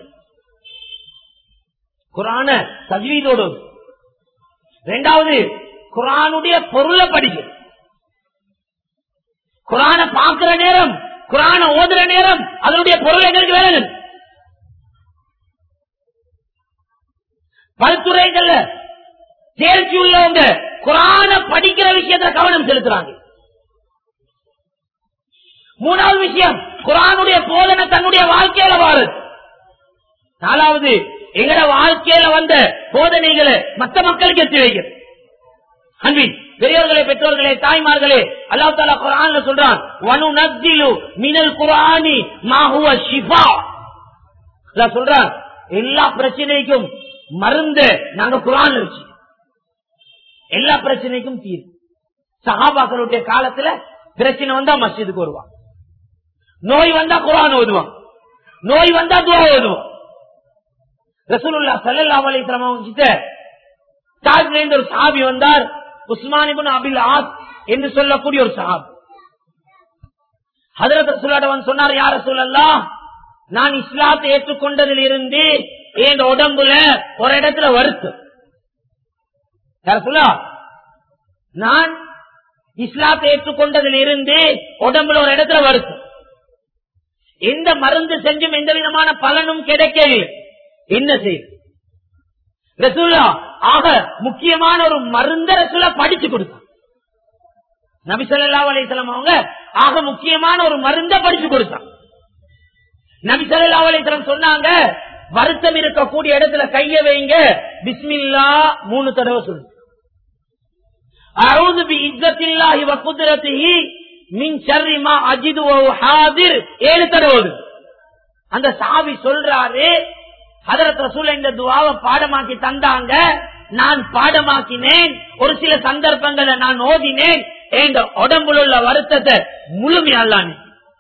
குரான தஜ்வீதோடு ஓது. இரண்டாவது குரானுடைய பொருளை படிக்க குரான பார்க்கிற நேரம் குரான ஓதுற நேரம் அதனுடைய பொருள் எங்களுக்கு வேணும் பல்துறைகள்ல தேர்ச்சி உள்ளவங்க குரான படிக்கிற விஷயத்துல கவனம் செலுத்துறாங்க மூணாவது விஷயம் குரானுடைய போதனை தன்னுடைய வாழ்க்கையில வாழுது நாலாவது எங்கட வாழ்க்கையில வந்த போதனைகளை மற்ற மக்களுக்கு எத்தி வைக்கிறது அன்பின் பெரியவர்களே பெற்றோர்களே தாய்மார்களே அல்லா தாலா குரான்ல சொல்றான் வனு நத்திலு மினல் குரானி மாஹுவ ஷிஃபா அல்லாஹ் சொல்றான் எல்லா பிரச்சனைக்கும் மருந்து நாங்க குரான் வச்சு எல்லா பிரச்சனைக்கும் தீர்வு சஹாபாக்களுடைய காலத்துல பிரச்சனை வந்தா மஸ்ஜிதுக்கு வருவான் நோய் வந்தா குரான் ஓதுவான் நோய் வந்தா துவா ஓதுவான் ரசூலுல்லா சல்லல்லாஹு அலைஹி வஸல்லம் கிட்ட தாஜ்ல இருந்து ஒரு சஹாபி வந்தார் உஸ்மான் இப்னு அபில் ஆஸ் என்று சொல்லக்கூடிய ஒரு சஹாபி ஹஜரத் ரசூலுல்லாஹ் சொன்னார் யார் ரசூலல்லாஹ் நான் இஸ்லாத்தை ஏற்றுக்கொண்டதில் இருந்து என் உடம்புல ஒரு இடத்துல வருத்தம் யார் சொல்லா நான் இஸ்லாத்தை ஏற்றுக்கொண்டதில் இருந்து உடம்புல ஒரு இடத்துல வருத்தம் எந்த மருந்து செஞ்சும் எந்த விதமான பலனும் கிடைக்கவில்லை என்ன செய்யும் ரசூல்லா ஆக முக்கியமான ஒரு மருந்த ரசூலா படிச்சு கொடுத்தாங்க நபி ஸல்லல்லாஹு அலைஹி வஸல்லம் அவங்க ஆக முக்கியமான ஒரு மருந்த படிச்சு கொடுத்தாங்க நபி ஸல்லல்லாஹு அலைஹி வஸல்லம் சொன்னாங்க வருத்தம் இருக்கக்கூடிய இடத்துல கைய வைங்க பிஸ்மில்லா மூணு தடவை சொல்லு அவுது பி இஸ்ஸத்தில்லாஹி வ குத்ரத்திஹி மின் ஷர்ரி மா அஜிது வ ஹாதிர் ஏழு தடவை ஓது. அந்த சாவி சொல்றாரு ஹதரத் ரசூல் இந்த துவாவை பாடமாக்கி தந்தாங்க நான் பாடமாக்கினேன் ஒரு சில சந்தர்ப்பங்களை நான் ஓதினேன் என் உடம்புல உள்ள வருத்தத்தை முழுமையல்லானே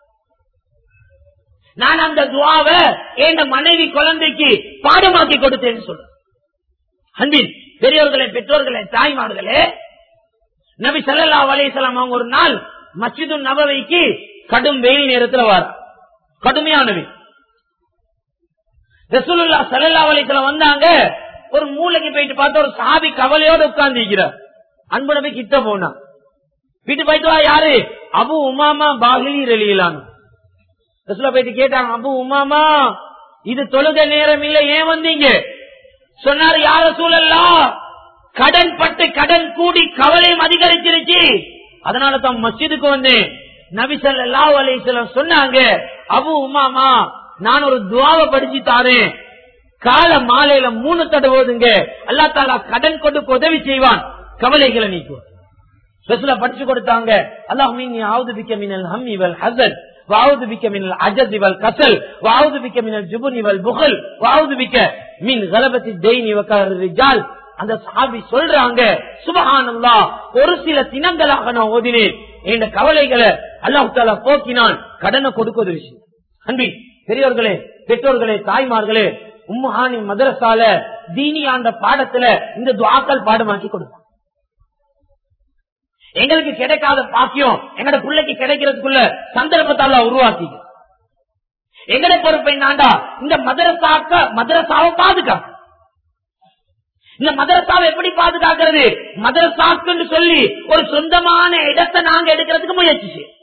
நான் அந்த துவாவை என் மனைவி குழந்தைக்கு பாடமாக்கி கொடுத்தேன்னு சொல்றேன் அன்பின் பெரியவர்களே பெற்றோர்களே தாய்மார்களே நபி சல்லா அலையம் அவங்க ஒரு நாள் மஸ்ஜிது நபவைக்கு கடும் வெயில் நேரத்தில் வார கடுமையான வெயில் ரசூலுல்லா சல்லா அலையம் வந்தாங்க ஒரு மூளைக்கு போயிட்டு பார்த்து ஒரு சாபி கவலையோட உட்கார்ந்து இருக்கிறார் அன்பு நபி கிட்ட போனா வீட்டு போயிட்டு வா யாரு அபு உமாமா பாகிலி ரெலியலான்னு ரசூலா போயிட்டு கேட்டாங்க அபு உமாமா இது தொழுக நேரம் இல்ல ஏன் வந்தீங்க சொன்னாரு யார சூழல்லா கடன் பட்டு கடன் கூடி கவலையும் அதிகரிச்சிருச்சு அதனால தான் மஸ்ஜிதுக்கு வந்தேன் நபிசல்லா அலிசல்லம் சொன்னாங்க அபு உமாமா நான் ஒரு துவாவை படிச்சு தாரேன் கால மாலையில மூணு தடவோதுங்க அல்லா தாலா கடன் கொண்டு உதவி செய்வான் கவலைகளை நீக்கும் ரசூலா படிச்சு கொடுத்தாங்க அல்லாஹ் மீன் ஆவுது பிக்க மினல் ஹம் இவல் ஹசன் வாவுது பிக்க மினல் அஜத் இவல் கசல் வாவுது பிக்க மினல் ஜுபுன் இவல் புகல் வாவுது பிக்க மின் கலபத்தி தெயின் இவக்கார ரிஜால் அந்த சாபி சொல்றாங்க சுபஹானல்லா ஒரு சில தினங்களாக நான் ஓதினேன் என் கவலைகளை அல்லாஹ் தாலா போக்கினான் கடனை கொடுக்குவது விஷயம் அன்பி பெரியோர்களே பெற்றோர்களே தாய்மார்களே உம்முஹானி மதரசால தீனியாண்ட பாடத்துல இந்த துவாக்கள் பாடமாக்கி கொடுப்பான் எங்களுக்கு கிடைக்காத பாக்கியம் எங்கட பிள்ளைக்கு கிடைக்கிறதுக்குள்ள சந்தர்ப்பத்தால உருவாக்கி எங்கட பொறுப்பை நாண்டா இந்த மதரசாக்க மதரசாவை பாதுகாக்க இந்த மதரசாவை எப்படி பாதுகாக்கிறது மதரசாக்குன்னு சொல்லி ஒரு சொந்தமான இடத்தை நாங்க எடுக்கிறதுக்கு முயற்சி செய்யும்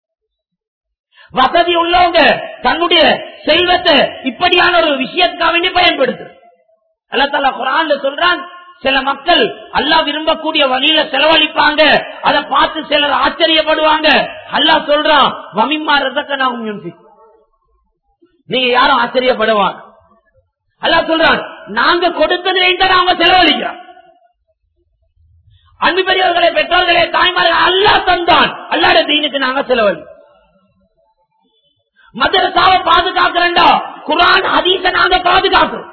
வசதி உள்ளவங்க தன்னுடைய செல்வத்தை இப்படியான ஒரு விஷயத்துக்காக வேண்டி பயன்படுத்து அல்ல தலா குரான் சொல்றான் சில மக்கள் அல்லா விரும்பக்கூடிய வழியில செலவழிப்பாங்க அதை பார்த்து சிலர் ஆச்சரியப்படுவாங்க அல்லா சொல்றான் வமிமா ரதக்க நான் நீங்க யாரும் ஆச்சரியப்படுவாங்க அல்லா சொல்றான் நாங்க கொடுத்தது அவங்க செலவழிக்கிறோம் அன்பு பெரியவர்களே பெற்றோர்களே தாய்மார்கள் அல்லா தந்தான் அல்லாட தீனுக்கு நாங்க செலவழி மதரசாவை பாதுகாக்கிறா குரான் ஹதீச நாங்க பாதுகாக்கிறோம்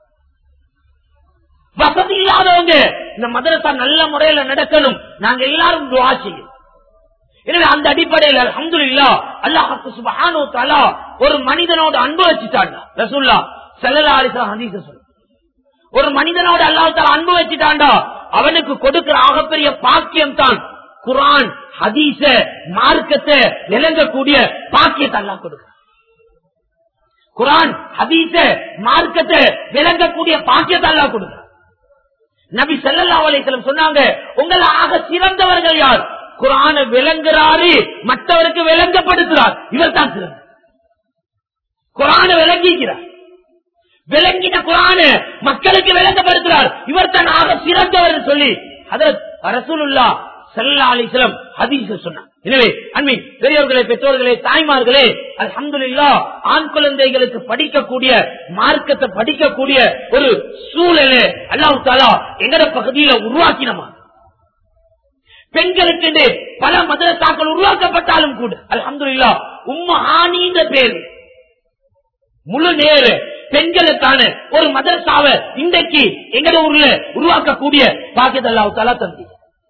வசதி இல்லாதவங்க இந்த மதரசா நல்ல முறையில நடக்கணும் நாங்க எல்லாரும் துவா செய்யும் எனவே அந்த அடிப்படையில் அஹமது இல்லா அல்லாஹு சுபஹானு தலா ஒரு மனிதனோட அன்பு வச்சுட்டாண்டா ரசூல்லா செல்லலா அலிசா ஹதீச சொல்லு ஒரு மனிதனோட அல்லாஹ் தாலா அன்பு வச்சுட்டாண்டா அவனுக்கு கொடுக்கிற ஆகப்பெரிய பாக்கியம் தான் குரான் ஹதீச மார்க்கத்தை விளங்கக்கூடிய பாக்கியத்தை அல்லா கொடுக்க குரான் ஹதீச மார்க்கத்தை விளங்கக்கூடிய பாக்கியத்தை அல்லா கொடுக்க நபி செல்லல்லா அலையம் சொன்னாங்க உங்களை ஆக சிறந்தவர்கள் யார் குரான விளங்குறாரு மற்றவருக்கு விளங்கப்படுத்துறார் இவர் தான் சிறந்த குரான விளங்கிக்கிறார் விளங்கின குரான மக்களுக்கு விளங்கப்படுத்துறார் இவர் தான் ஆக சிறந்தவர் சொல்லி அதற்கு அரசுல்லா சல்லா அலிஸ்லம் ஹதீஸ் சொன்னார் எனவே அன்பின் பெரியவர்களே பெற்றோர்களே தாய்மார்களே அல்ஹம்துலில்லா ஆண் குழந்தைகளுக்கு படிக்கக்கூடிய மார்க்கத்தை படிக்கக்கூடிய ஒரு சூழலை அல்லாஹ் தாலா எங்கட பகுதியில உருவாக்கினமா பெண்களுக்கு என்று பல மதரசாக்கள் உருவாக்கப்பட்டாலும் கூட அல்ஹம்துலில்லா உம்ம ஆணின்ற பேர் முழு நேர பெண்களுக்கான ஒரு மதரசாவை இன்றைக்கு எங்கட ஊர்ல உருவாக்கக்கூடிய பாக்கியத் அல்லாஹ் தாலா தந்தி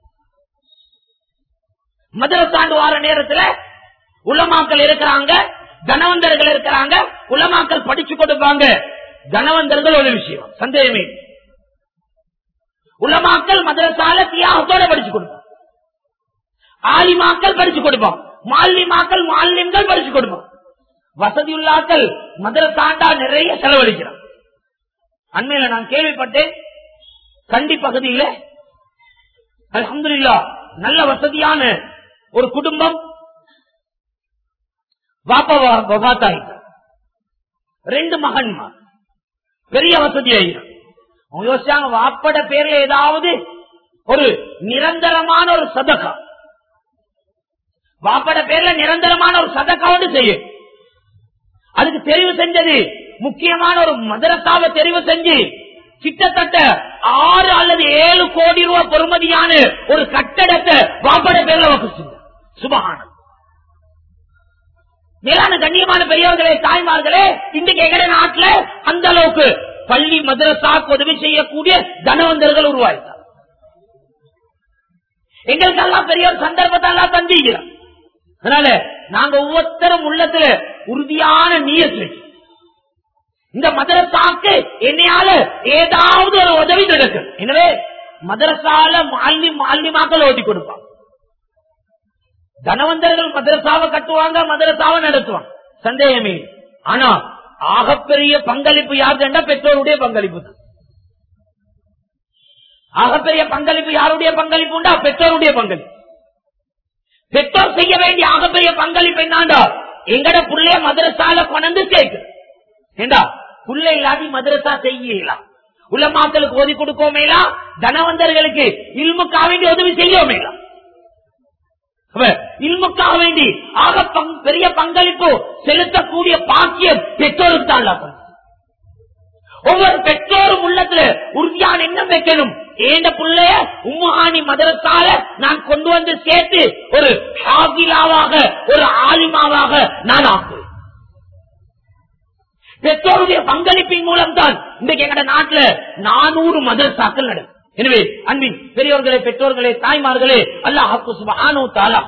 மதரசாண்டு வார நேரத்துல உலமாக்கள் இருக்கிறாங்க தனவந்தர்கள் இருக்கிறாங்க உலமாக்கள் படிச்சு கொடுப்பாங்க தனவந்தர்கள் ஒரு விஷயம் சந்தேகமே இல்லை. உலமாக்கள் மதரசால தியாகத்தோட படிச்சு கொடுப்பாங்க ஆலிமாக்கள் படிச்சு கொடுப்பாங்க மாலிமாக்கள் மாலிம்கள் படிச்சு கொடுப்பாங்க வசதியுள்ளாக்கள் மதரசாண்டா நிறைய செலவழிக்கிறாங்க அண்மையில நான் கேள்விப்பட்டேன் கண்டி பகுதியில அல்ஹம்துலில்லாஹ் நல்ல வசதியான ஒரு குடும்பம் வாப்பா வபாத்தாயிட்டார் ரெண்டு மகன்மார் பெரிய வசதி ஆயிரும் அவங்க யோசிச்சாங்க வாப்பட பேர்ல ஏதாவது ஒரு நிரந்தரமான ஒரு சதக்கா வாப்பட பேர்ல நிரந்தரமான ஒரு சதக்கா வந்து செய்யும் அதுக்கு தெரிவு செஞ்சது முக்கியமான ஒரு மதரசாவை தெரிவு செஞ்சு கிட்டத்தட்ட ஆறு அல்லது ஏழு கோடி ரூபாய் பொறுமதியான ஒரு கட்டடத்தை வாப்பட பேர்ல வகுச்சுங்க சுபகானம் மேலான கண்ணியமான பெரியவர்களே தாய்மார்களே இன்றைக்கு எங்கட நாட்டுல அந்த அளவுக்கு பள்ளி மதரசாக்கு உதவி செய்யக்கூடிய தனவந்தர்கள் உருவாயிட்டார் எங்களுக்கு எல்லாம் பெரிய ஒரு சந்தர்ப்பத்தை எல்லாம் தந்திக்கிறோம் அதனால நாங்க ஒவ்வொருத்தரும் உள்ளத்துல உறுதியான நீயத்து வச்சு இந்த மதரசாக்கு என்னையால ஏதாவது ஒரு உதவி நடக்கும் எனவே மதரசால மாலி மாலிமாக்கள் ஓட்டி கொடுப்பாங்க தனவந்தர்கள் மதரசாவை கட்டுவாங்க மதரசாவை நடத்துவாங்க சந்தேகமே இல்லை. ஆனா ஆகப்பெரிய பங்களிப்பு யாருன்னா பெற்றோருடைய பங்களிப்பு தான் ஆகப்பெரிய பங்களிப்பு யாருடைய பங்களிப்பு உண்டா பெற்றோருடைய பங்களிப்பு பெற்றோர் செய்ய வேண்டிய ஆகப்பெரிய பங்களிப்பு என்னாண்டா எங்கட புள்ளைய மதரசால கொண்டு சேர்க்கு ஏண்டா புள்ள இல்லாதி மதரசா செய்யலாம் உலமாக்களுக்கு ஓதி கொடுக்கோமேலா தனவந்தர்களுக்கு இல்முக்காக வேண்டி உதவி செய்யோமேலா இல்முக்காக வேண்டி ஆக பங்- பெரிய பங்களிப்பு செலுத்தக்கூடிய பாக்கியம் பெற்றோருக்கு தான் அல்லாஹ் தந்தது. ஒவ்வொரு பெற்றோரும் உள்ளத்துல உறுதியான எண்ணம் வைக்கணும் ஏண்ட பிள்ளைய உம்முஹானி மதரசால நான் கொண்டு வந்து சேர்த்து ஒரு ஹாகிலாவாக ஒரு ஆலிமாவாக நான் ஆக்குவேன் பெற்றோருடைய பங்களிப்பின் மூலம் தான் இன்றைக்கு எங்கட நாட்டுல நானூறு மதரசாக்கள் நடக்கும் எனவே அன்பின் பெரியோர்களே பெற்றோர்களே தாய்மார்களே அல்லாஹ் சுபஹானு தாலா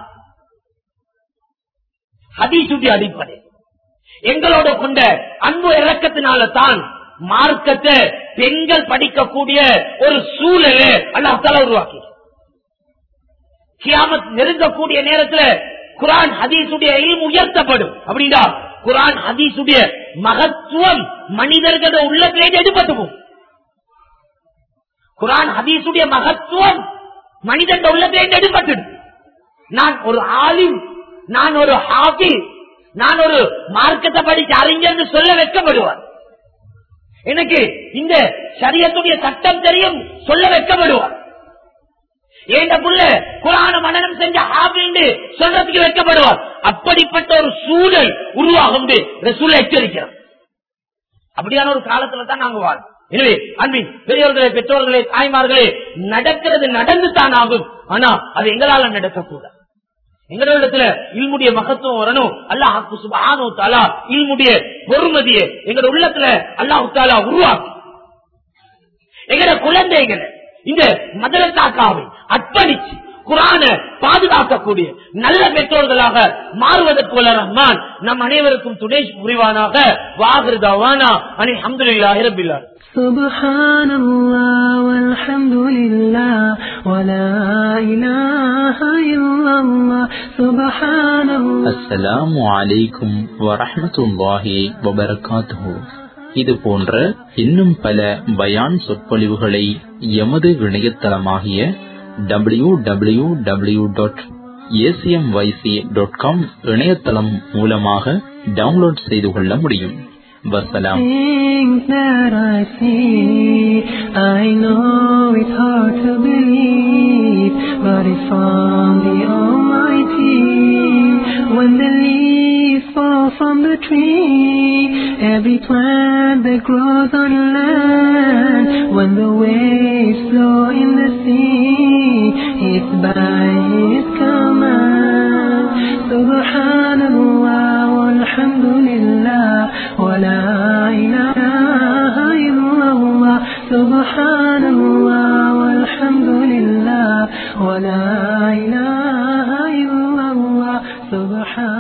ஹதீசுடைய அடிப்படை எங்களோட கொண்ட அன்பு இறக்கத்தினால தான் மார்க்கத்தை பெண்கள் படிக்கக்கூடிய ஒரு சூழலை அல்லாஹால உருவாக்கி கியாமத் நெருங்கக்கூடிய நேரத்துல குரான் ஹதீசுடைய இல்மு உயர்த்தப்படும் அப்படின்னா குரான் ஹதீசுடைய மகத்துவம் மனிதர்களோட உள்ளத்திலே எடுபட்டு போகும் குரான் ஹதீசுடைய மகத்துவம் மனிதன் உள்ளத்திலே எடுபட்டு நான் ஒரு ஆலிம் நான் ஒரு ஹாஃபி நான் ஒரு மார்க்கத்தை படிச்ச அறிஞர் சொல்ல வைக்கப்படுவார் எனக்கு இந்த சரியத்துடைய சட்டம் தெரியும் சொல்ல வைக்கப்படுவார் ஏண்ட புள்ள குரான மனநம் செஞ்ச ஹாபின்னு சொல்றதுக்கு வைக்கப்படுவார் அப்படிப்பட்ட ஒரு சூழல் உருவாகும் ரசூல் எச்சரிக்கிறார் அப்படியான ஒரு காலத்துல தான் நாங்க வாழ் எனவே அன்பின் பெரியவர்களே பெற்றோர்களே தாய்மார்களே நடக்கிறது நடந்து தான் ஆகும் ஆனா அது எங்களால நடக்கக்கூடாது எங்களிடத்துல இல்முடைய மகத்துவம் வரணும் அல்லாஹ் சுபானோ தாலா இல்முடைய பொறுமதியை எங்க உள்ளத்துல அல்லாஹு தாலா உருவாக்கும் எங்கட குழந்தைகளை இந்த மதரசாக்காவை அர்ப்பணிச்சு குரான பாதுகாக்கக்கூடிய நல்ல பெற்றோர்களாக மாறுவதற்கு உள்ள ரஹ்மான் நம் அனைவருக்கும் துணை புரிவானாக வாகிருதாவானா அனி அஹமதுல்லாஹி ரபில்லா سبحان الله والحمد لله ولا إله إلا الله سبحان الله அஸ்ஸலாமு அலைக்கும் வரஹ்மத்துல்லாஹி வபரகாத்துஹு இது போன்ற இன்னும் பல பயான் சொற்பொழிவுகளை எமது இணையதளமாகிய W W W dot ACM YC dot com இணையதளம் மூலமாக டவுன்லோட் செய்து கொள்ள முடியும் வசலாம் Things that I see, I know it's hard to believe, but it's from the Almighty. When the leaves fall from the tree, every plant that grows on land, when the waves flow in the sea, it's by His command. Subhanallah walhamdulillah wa la ilaha illallah. Subhanallah walhamdulillah wa la ilaha illallah. Subhan